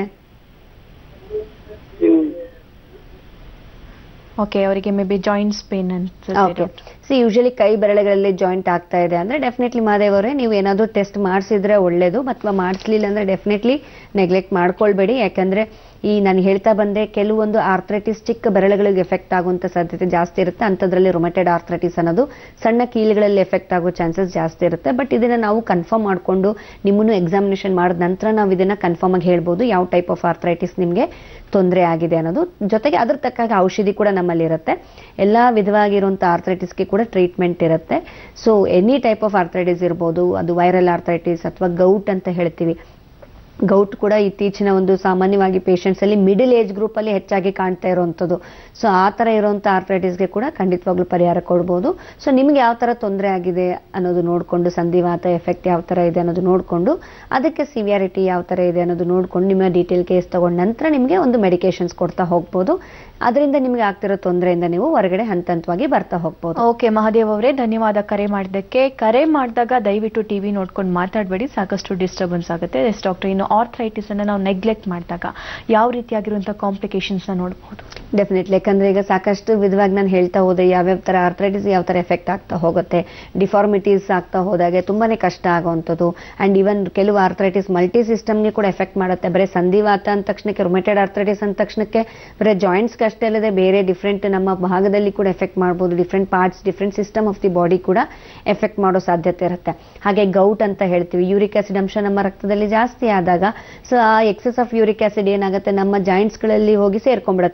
ಓಕೆ ಅವರಿಗೆ may be joints pain okay ಅಂತ ಸಿ ಯೂಶಲಿ ಕೈ ಬೆರಳುಗಳಲ್ಲಿ ಜಾಯಿಂಟ್ ಆಗ್ತಾ ಇದೆ ಅಂದ್ರೆ ಡೆಫಿನೆಟ್ಲಿ ಮಾದೇವ್ ಅವರೇ ನೀವು ಏನಾದರೂ ಟೆಸ್ಟ್ ಮಾಡಿಸಿದ್ರೆ ಒಳ್ಳೇದು ಅಥವಾ ಮಾಡಿಸ್ಲಿಲ್ಲ ಅಂದ್ರೆ ಡೆಫಿನೆಟ್ಲಿ ನೆಗ್ಲೆಕ್ಟ್ ಮಾಡ್ಕೊಳ್ಬೇಡಿ ಯಾಕಂದ್ರೆ ಈ ನಾನು ಹೇಳ್ತಾ ಬಂದೆ ಕೆಲವೊಂದು ಆರ್ಥ್ರೈಟಿಸ್ ಚಿಕ್ಕ ಬೆರಳುಗಳಿಗೆ ಎಫೆಕ್ಟ್ ಆಗುವಂತ ಸಾಧ್ಯತೆ ಜಾಸ್ತಿ ಇರುತ್ತೆ ಅಂಥದ್ರಲ್ಲಿ ರೊಮೆಟೆಡ್ ಆರ್ಥ್ರೈಟಿಸ್ ಅನ್ನೋದು ಸಣ್ಣ ಕೀಲುಗಳಲ್ಲಿ ಎಫೆಕ್ಟ್ ಆಗೋ ಚಾನ್ಸಸ್ ಜಾಸ್ತಿ ಇರುತ್ತೆ ಬಟ್ ಇದನ್ನ ನಾವು ಕನ್ಫರ್ಮ್ ಮಾಡಿಕೊಂಡು ನಿಮ್ಮನ್ನು ಎಕ್ಸಾಮಿನೇಷನ್ ಮಾಡಿದ ನಂತರ ನಾವು ಇದನ್ನ ಕನ್ಫರ್ಮ್ ಆಗಿ ಹೇಳ್ಬೋದು ಯಾವ ಟೈಪ್ ಆಫ್ ಆರ್ಥ್ರೈಟಿಸ್ ನಿಮಗೆ ತೊಂದರೆ ಆಗಿದೆ ಅನ್ನೋದು ಜೊತೆಗೆ ಅದ್ರ ತಕ್ಕಾಗ ಔಷಧಿ ಕೂಡ ನಮ್ಮಲ್ಲಿ ಇರುತ್ತೆ ಎಲ್ಲಾ ವಿಧವಾಗಿರುವಂಥ ಆರ್ಥ್ರೈಟಿಸ್ಗೆ ಕೂಡ ಟ್ರೀಟ್ಮೆಂಟ್ ಇರುತ್ತೆ so any type of arthritis ಇರ್ಬೋದು ಅದು ವೈರಲ್ ಆರ್ಥ್ರೈಟಿಸ್ ಅಥವಾ ಗೌಟ್ ಅಂತ ಹೇಳ್ತೀವಿ ಗೌಟ್ ಕೂಡ ಇತ್ತೀಚಿನ ಒಂದು ಸಾಮಾನ್ಯವಾಗಿ ಪೇಷಂಟ್ಸ್ ಅಲ್ಲಿ ಮಿಡಿಲ್ ಏಜ್ ಗ್ರೂಪ್ ಅಲ್ಲಿ ಹೆಚ್ಚಾಗಿ ಕಾಣ್ತಾ ಇರುವಂತದ್ದು ಸೊ ಆ ತರ ಇರುವಂತ ಆರ್ಥ್ರೈಟಿಸ್ಗೆ ಕೂಡ ಖಂಡಿತವಾಗ್ಲೂ ಪರಿಹಾರ ಕೊಡ್ಬೋದು ಸೊ ನಿಮ್ಗೆ ಯಾವ ತರ ತೊಂದರೆ ಆಗಿದೆ ಅನ್ನೋದು ನೋಡ್ಕೊಂಡು ಸಂಧಿವಾತ ಎಫೆಕ್ಟ್ ಯಾವ ತರ ಇದೆ ಅನ್ನೋದು ನೋಡ್ಕೊಂಡು ಅದಕ್ಕೆ ಸಿವಿಯಾರಿಟಿ ಯಾವ ತರ ಇದೆ ಅನ್ನೋದು ನೋಡ್ಕೊಂಡು ನಿಮ್ಮ ಡೀಟೇಲ್ ಕೇಸ್ ತಗೊಂಡ ನಂತರ ನಿಮಗೆ ಒಂದು ಮೆಡಿಕೇಶನ್ಸ್ ಕೊಡ್ತಾ ಹೋಗ್ಬೋದು ಅದರಿಂದ ನಿಮ್ಗೆ ಆಗ್ತಿರೋ ತೊಂದರೆಯಿಂದ ನೀವು ಹೊರಗಡೆ ಹಂತ ಹಂತವಾಗಿ ಬರ್ತಾ ಹೋಗ್ಬೋದು ಓಕೆ ಮಹಾದೇವ್ ಅವರೇ ಧನ್ಯವಾದ ಕರೆ ಮಾಡಿದ್ದಕ್ಕೆ ಕರೆ ಮಾಡಿದಾಗ ದಯವಿಟ್ಟು ಟಿವಿ ನೋಡ್ಕೊಂಡು ಮಾತಾಡಬೇಡಿ ಸಾಕಷ್ಟು ಡಿಸ್ಟರ್ಬೆನ್ಸ್ ಆಗುತ್ತೆ ಎಸ್ ಡಾಕ್ಟರ್ ಇನ್ನು ಆರ್ಥ್ರೈಟಿಸ್ ಅನ್ನ ನಾವು ನೆಗ್ಲೆಕ್ಟ್ ಮಾಡಿದಾಗ ಯಾವ ರೀತಿಯಾಗಿರುವಂತಹ ಕಾಂಪ್ಲಿಕೇಶನ್ಸ್ ನ ನೋಡಬಹುದು ಡೆಫಿನೆಟ್ಲಿ ಯಾಕಂದ್ರೆ ಈಗ ಸಾಕಷ್ಟು ವಿಧವಾಗಿ ನಾನು ಹೇಳ್ತಾ ಹೋದೆ ಯಾವ್ಯಾವ ತರ ಆರ್ಥ್ರೈಟಿಸ್ ಯಾವ ತರ ಎಫೆಕ್ಟ್ ಆಗ್ತಾ ಹೋಗುತ್ತೆ ಡಿಫಾರ್ಮಿಟೀಸ್ ಆಗ್ತಾ ಹೋದಾಗೆ ತುಂಬಾನೇ ಕಷ್ಟ ಆಗುವಂಥದ್ದು ಅಂಡ್ ಈವನ್ ಕೆಲವು ಆರ್ಥ್ರೈಟಿಸ್ ಮಲ್ಟಿ ಸಿಸ್ಟಮ್ಗೆ ಕೂಡ ಎಫೆಕ್ಟ್ ಮಾಡುತ್ತೆ ಬರೀ ಸಂಧಿವಾತ ಅಂದ ತಕ್ಷಣಕ್ಕೆ ರೊಮೆಟೆಡ್ ಆರ್ಥ್ರೈಟಿಸ್ ಅಂದ ತಕ್ಷಣಕ್ಕೆ ಬರೀ ಜಾಯಿಂಟ್ಸ್ಗೆ ಅಷ್ಟೇ ಅಲ್ಲದೆ ಬೇರೆ ಡಿಫ್ರೆಂಟ್ ನಮ್ಮ ಭಾಗದಲ್ಲಿ ಕೂಡ ಎಫೆಕ್ಟ್ ಮಾಡ್ಬೋದು different parts different system of the body ಕೂಡ ಎಫೆಕ್ಟ್ ಮಾಡೋ ಸಾಧ್ಯತೆ ಇರುತ್ತೆ ಹಾಗೆ ಗೌಟ್ ಅಂತ ಹೇಳ್ತೀವಿ ಯೂರಿಕ್ ಆಸಿಡ್ ಅಂಶ ನಮ್ಮ ರಕ್ತದಲ್ಲಿ ಜಾಸ್ತಿ ಆದಾಗ ಸೊ ಆ ಎಕ್ಸೆಸ್ ಆಫ್ ಯೂರಿಕ್ ಆಸಿಡ್ ಏನಾಗುತ್ತೆ ನಮ್ಮ ಜಾಯಿಂಟ್ಸ್ಗಳಲ್ಲಿ ಹೋಗಿ ಸೇರ್ಕೊಂಡ್ಬಿಡುತ್ತೆ ರಕ್ತ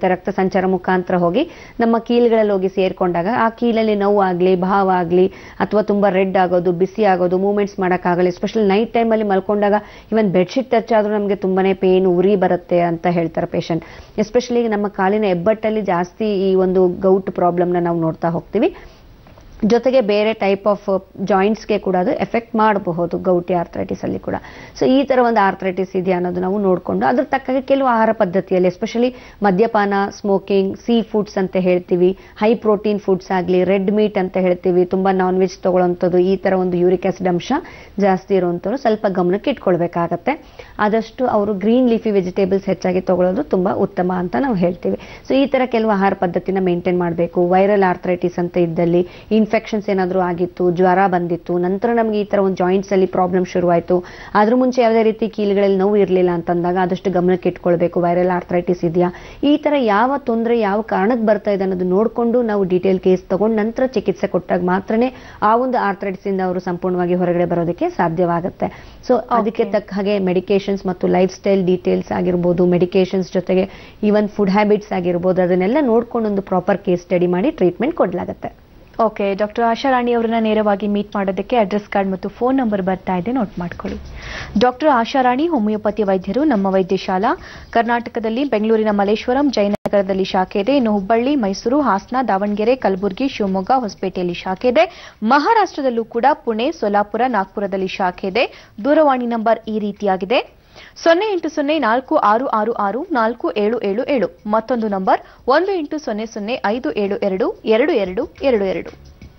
ಸಂಚಾರ ಮುಖಾಂತರ ಹೋಗಿ ನಮ್ಮ ಕೀಲುಗಳಲ್ಲಿ ಹೋಗಿ ಸೇರ್ಕೊಂಡಾಗ ಆ ಕೀಲಲ್ಲಿ ನೋವು ಆಗ್ಲಿ ಭಾವ ಆಗ್ಲಿ ಅಥವಾ ತುಂಬಾ ರೆಡ್ ಆಗೋದು ಬಿಸಿ ಆಗೋದು ಮೂವ್ಮೆಂಟ್ಸ್ ಮಾಡೋಕ್ಕಾಗಲ್ಲ ಎಸ್ಪೆಷಲಿ ನೈಟ್ ಟೈಮಲ್ಲಿ ಮಲ್ಕೊಂಡಾಗ ಇವನ್ ಬೆಡ್ಶೀಟ್ ಟಚ್ ಆದ್ರೂ ನಮಗೆ ತುಂಬಾನೇ ಪೇನ್ ಉರಿ ಬರುತ್ತೆ ಅಂತ ಹೇಳ್ತಾರೆ ಪೇಷಂಟ್ ಎಸ್ಪೆಷಲಿ ನಮ್ಮ ಕಾಲಿನ ಹೆಬ್ಬಟ್ಟಲ್ಲಿ ಜಾಸ್ತಿ ಈ ಒಂದು ಗೌಟ್ ಪ್ರಾಬ್ಲಮ್ನ ನಾವು ನೋಡ್ತಾ ಹೋಗ್ತೀವಿ ಜೊತೆಗೆ ಬೇರೆ ಟೈಪ್ ಆಫ್ ಜಾಯಿಂಟ್ಸ್ಗೆ ಕೂಡ ಅದು ಎಫೆಕ್ಟ್ ಮಾಡಬಹುದು ಗೌಟಿ ಆರ್ಥ್ರೈಟಿಸ್ ಅಲ್ಲಿ ಕೂಡ ಸೊ ಈ ತರ ಒಂದು ಆರ್ಥ್ರೈಟಿಸ್ ಇದೆಯಾ ಅನ್ನೋದು ನಾವು ನೋಡಿಕೊಂಡು ಅದ್ರ ತಕ್ಕಾಗೆ ಕೆಲವು ಆಹಾರ ಪದ್ಧತಿಯಲ್ಲಿ ಎಸ್ಪೆಷಲಿ ಮದ್ಯಪಾನ ಸ್ಮೋಕಿಂಗ್ ಸೀ ಫುಡ್ಸ್ ಅಂತ ಹೇಳ್ತೀವಿ ಹೈ ಪ್ರೋಟೀನ್ ಫುಡ್ಸ್ ಆಗಲಿ ರೆಡ್ ಮೀಟ್ ಅಂತ ಹೇಳ್ತೀವಿ ತುಂಬಾ ನಾನ್ ವೆಜ್ ತಗೊಳ್ಳೋಂಥದ್ದು ಈ ತರ ಒಂದು ಯೂರಿಕ್ ಆಸಿಡ್ ಅಂಶ ಜಾಸ್ತಿ ಇರುವಂಥವ್ರು ಸ್ವಲ್ಪ ಗಮನಕ್ಕೆ ಇಟ್ಕೊಳ್ಬೇಕಾಗತ್ತೆ ಆದಷ್ಟು ಅವರು ಗ್ರೀನ್ ಲೀಫಿ ವೆಜಿಟೇಬಲ್ಸ್ ಹೆಚ್ಚಾಗಿ ತಗೊಳ್ಳೋದು ತುಂಬಾ ಉತ್ತಮ ಅಂತ ನಾವು ಹೇಳ್ತೀವಿ ಸೊ ಈ ತರ ಕೆಲವು ಆಹಾರ ಪದ್ಧತಿನ ಮೇಂಟೈನ್ ಮಾಡಬೇಕು ವೈರಲ್ ಆರ್ಥ್ರೈಟಿಸ್ ಅಂತ ಇದ್ದಲ್ಲಿ ಇನ್ಫೆಕ್ಷನ್ಸ್ ಏನಾದರೂ ಆಗಿತ್ತು ಜ್ವರ ಬಂದಿತ್ತು ನಂತರ ನಮಗೆ ಈ ತರ ಒಂದು ಜಾಯಿಂಟ್ಸ್ ಅಲ್ಲಿ ಪ್ರಾಬ್ಲಮ್ ಶುರುವಾಯಿತು ಅದ್ರ ಮುಂಚೆ ಯಾವುದೇ ರೀತಿ ಕೀಲುಗಳಲ್ಲಿ ನೋವು ಇರಲಿಲ್ಲ ಅಂತಂದಾಗ ಆದಷ್ಟು ಗಮನಕ್ಕೆ ಇಟ್ಕೊಳ್ಬೇಕು ವೈರಲ್ ಆರ್ಥ್ರೈಟಿಸ್ ಇದೆಯಾ ಈ ತರ ಯಾವ ತೊಂದರೆ ಯಾವ ಕಾರಣಕ್ಕೆ ಬರ್ತಾ ಇದೆ ಅನ್ನೋದು ನೋಡಿಕೊಂಡು ನಾವು ಡೀಟೇಲ್ ಕೇಸ್ ತಗೊಂಡು ನಂತರ ಚಿಕಿತ್ಸೆ ಕೊಟ್ಟಾಗ ಮಾತ್ರನೇ ಆ ಒಂದು ಆರ್ಥ್ರೈಟಿಸ್ ಇಂದ ಅವರು ಸಂಪೂರ್ಣವಾಗಿ ಹೊರಗಡೆ ಬರೋದಕ್ಕೆ ಸಾಧ್ಯವಾಗುತ್ತೆ ಸೊ ಅದಕ್ಕೆ ತಕ್ಕ ಹಾಗೆ ಮೆಡಿಕೇಶನ್ಸ್ ಮತ್ತು ಲೈಫ್ ಸ್ಟೈಲ್ ಡೀಟೇಲ್ಸ್ ಆಗಿರ್ಬೋದು ಮೆಡಿಕೇಶನ್ಸ್ ಜೊತೆಗೆ ಈವನ್ ಫುಡ್ ಹ್ಯಾಬಿಟ್ಸ್ ಆಗಿರ್ಬೋದು ಅದನ್ನೆಲ್ಲ ನೋಡ್ಕೊಂಡು ಒಂದು ಪ್ರಾಪರ್ ಕೇಸ್ ಸ್ಟಡಿ ಮಾಡಿ ಟ್ರೀಟ್ಮೆಂಟ್ ಕೊಡಲಾಗುತ್ತೆ ಓಕೆ ಡಾಕ್ಟರ್ ಆಶಾರಾಣಿ ಅವರನ್ನ ನೇರವಾಗಿ ಮೀಟ್ ಮಾಡೋದಕ್ಕೆ ಅಡ್ರೆಸ್ ಕಾರ್ಡ್ ಮತ್ತು ಫೋನ್ ನಂಬರ್ ಬರ್ತಾ ಇದೆ ನೋಟ್ ಮಾಡ್ಕೊಳ್ಳಿ ಡಾಕ್ಟರ್ ಆಶಾರಾಣಿ ಹೋಮಿಯೋಪತಿ ವೈದ್ಯರು ನಮ್ಮ ವೈದ್ಯಶಾಲಾ ಕರ್ನಾಟಕದಲ್ಲಿ ಬೆಂಗಳೂರಿನ ಮಲೇಶ್ವರಂ ಜಯನಗರದಲ್ಲಿ ಶಾಖೆ ಇದೆ ಇನ್ನು ಹುಬ್ಬಳ್ಳಿ ಮೈಸೂರು ಹಾಸನ ದಾವಣಗೆರೆ ಕಲಬುರಗಿ ಶಿವಮೊಗ್ಗ ಹೊಸಪೇಟೆಯಲ್ಲಿ ಶಾಖೆ ಇದೆ ಮಹಾರಾಷ್ಟ್ರದಲ್ಲೂ ಕೂಡ ಪುಣೆ ಸೊಲಾಪುರ ನಾಗ್ಪುರದಲ್ಲಿ ಶಾಖೆ ಇದೆ ದೂರವಾಣಿ ನಂಬರ್ ಈ ರೀತಿಯಾಗಿದೆ ಸೊನ್ನೆ ಎಂಟು ಸೊನ್ನೆ ನಾಲ್ಕು ಆರು ಆರು ಆರು ನಾಲ್ಕು ಏಳು ಏಳು ಏಳು ಮತ್ತೊಂದು ನಂಬರ್ ಒಂದು ಎಂಟು ಸೊನ್ನೆ ಸೊನ್ನೆ ಐದು ಏಳು ಎರಡು ಎರಡು ಎರಡು ಎರಡು ಎರಡು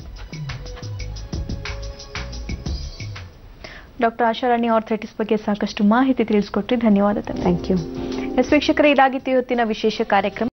ಡಾಕ್ಟರ್ ಆಶಾರಾಣಿ ಆರ್ಥೈಟಿಸ್ ಬಗ್ಗೆ ಸಾಕಷ್ಟು ಮಾಹಿತಿ ತಿಳಿಸಿಕೊಟ್ರಿ ಧನ್ಯವಾದ ಥ್ಯಾಂಕ್ ಯು ಎಸ್ ವೀಕ್ಷಕರೇ ಇದಾಗಿತ್ತು ಇವತ್ತಿನ ವಿಶೇಷ ಕಾರ್ಯಕ್ರಮ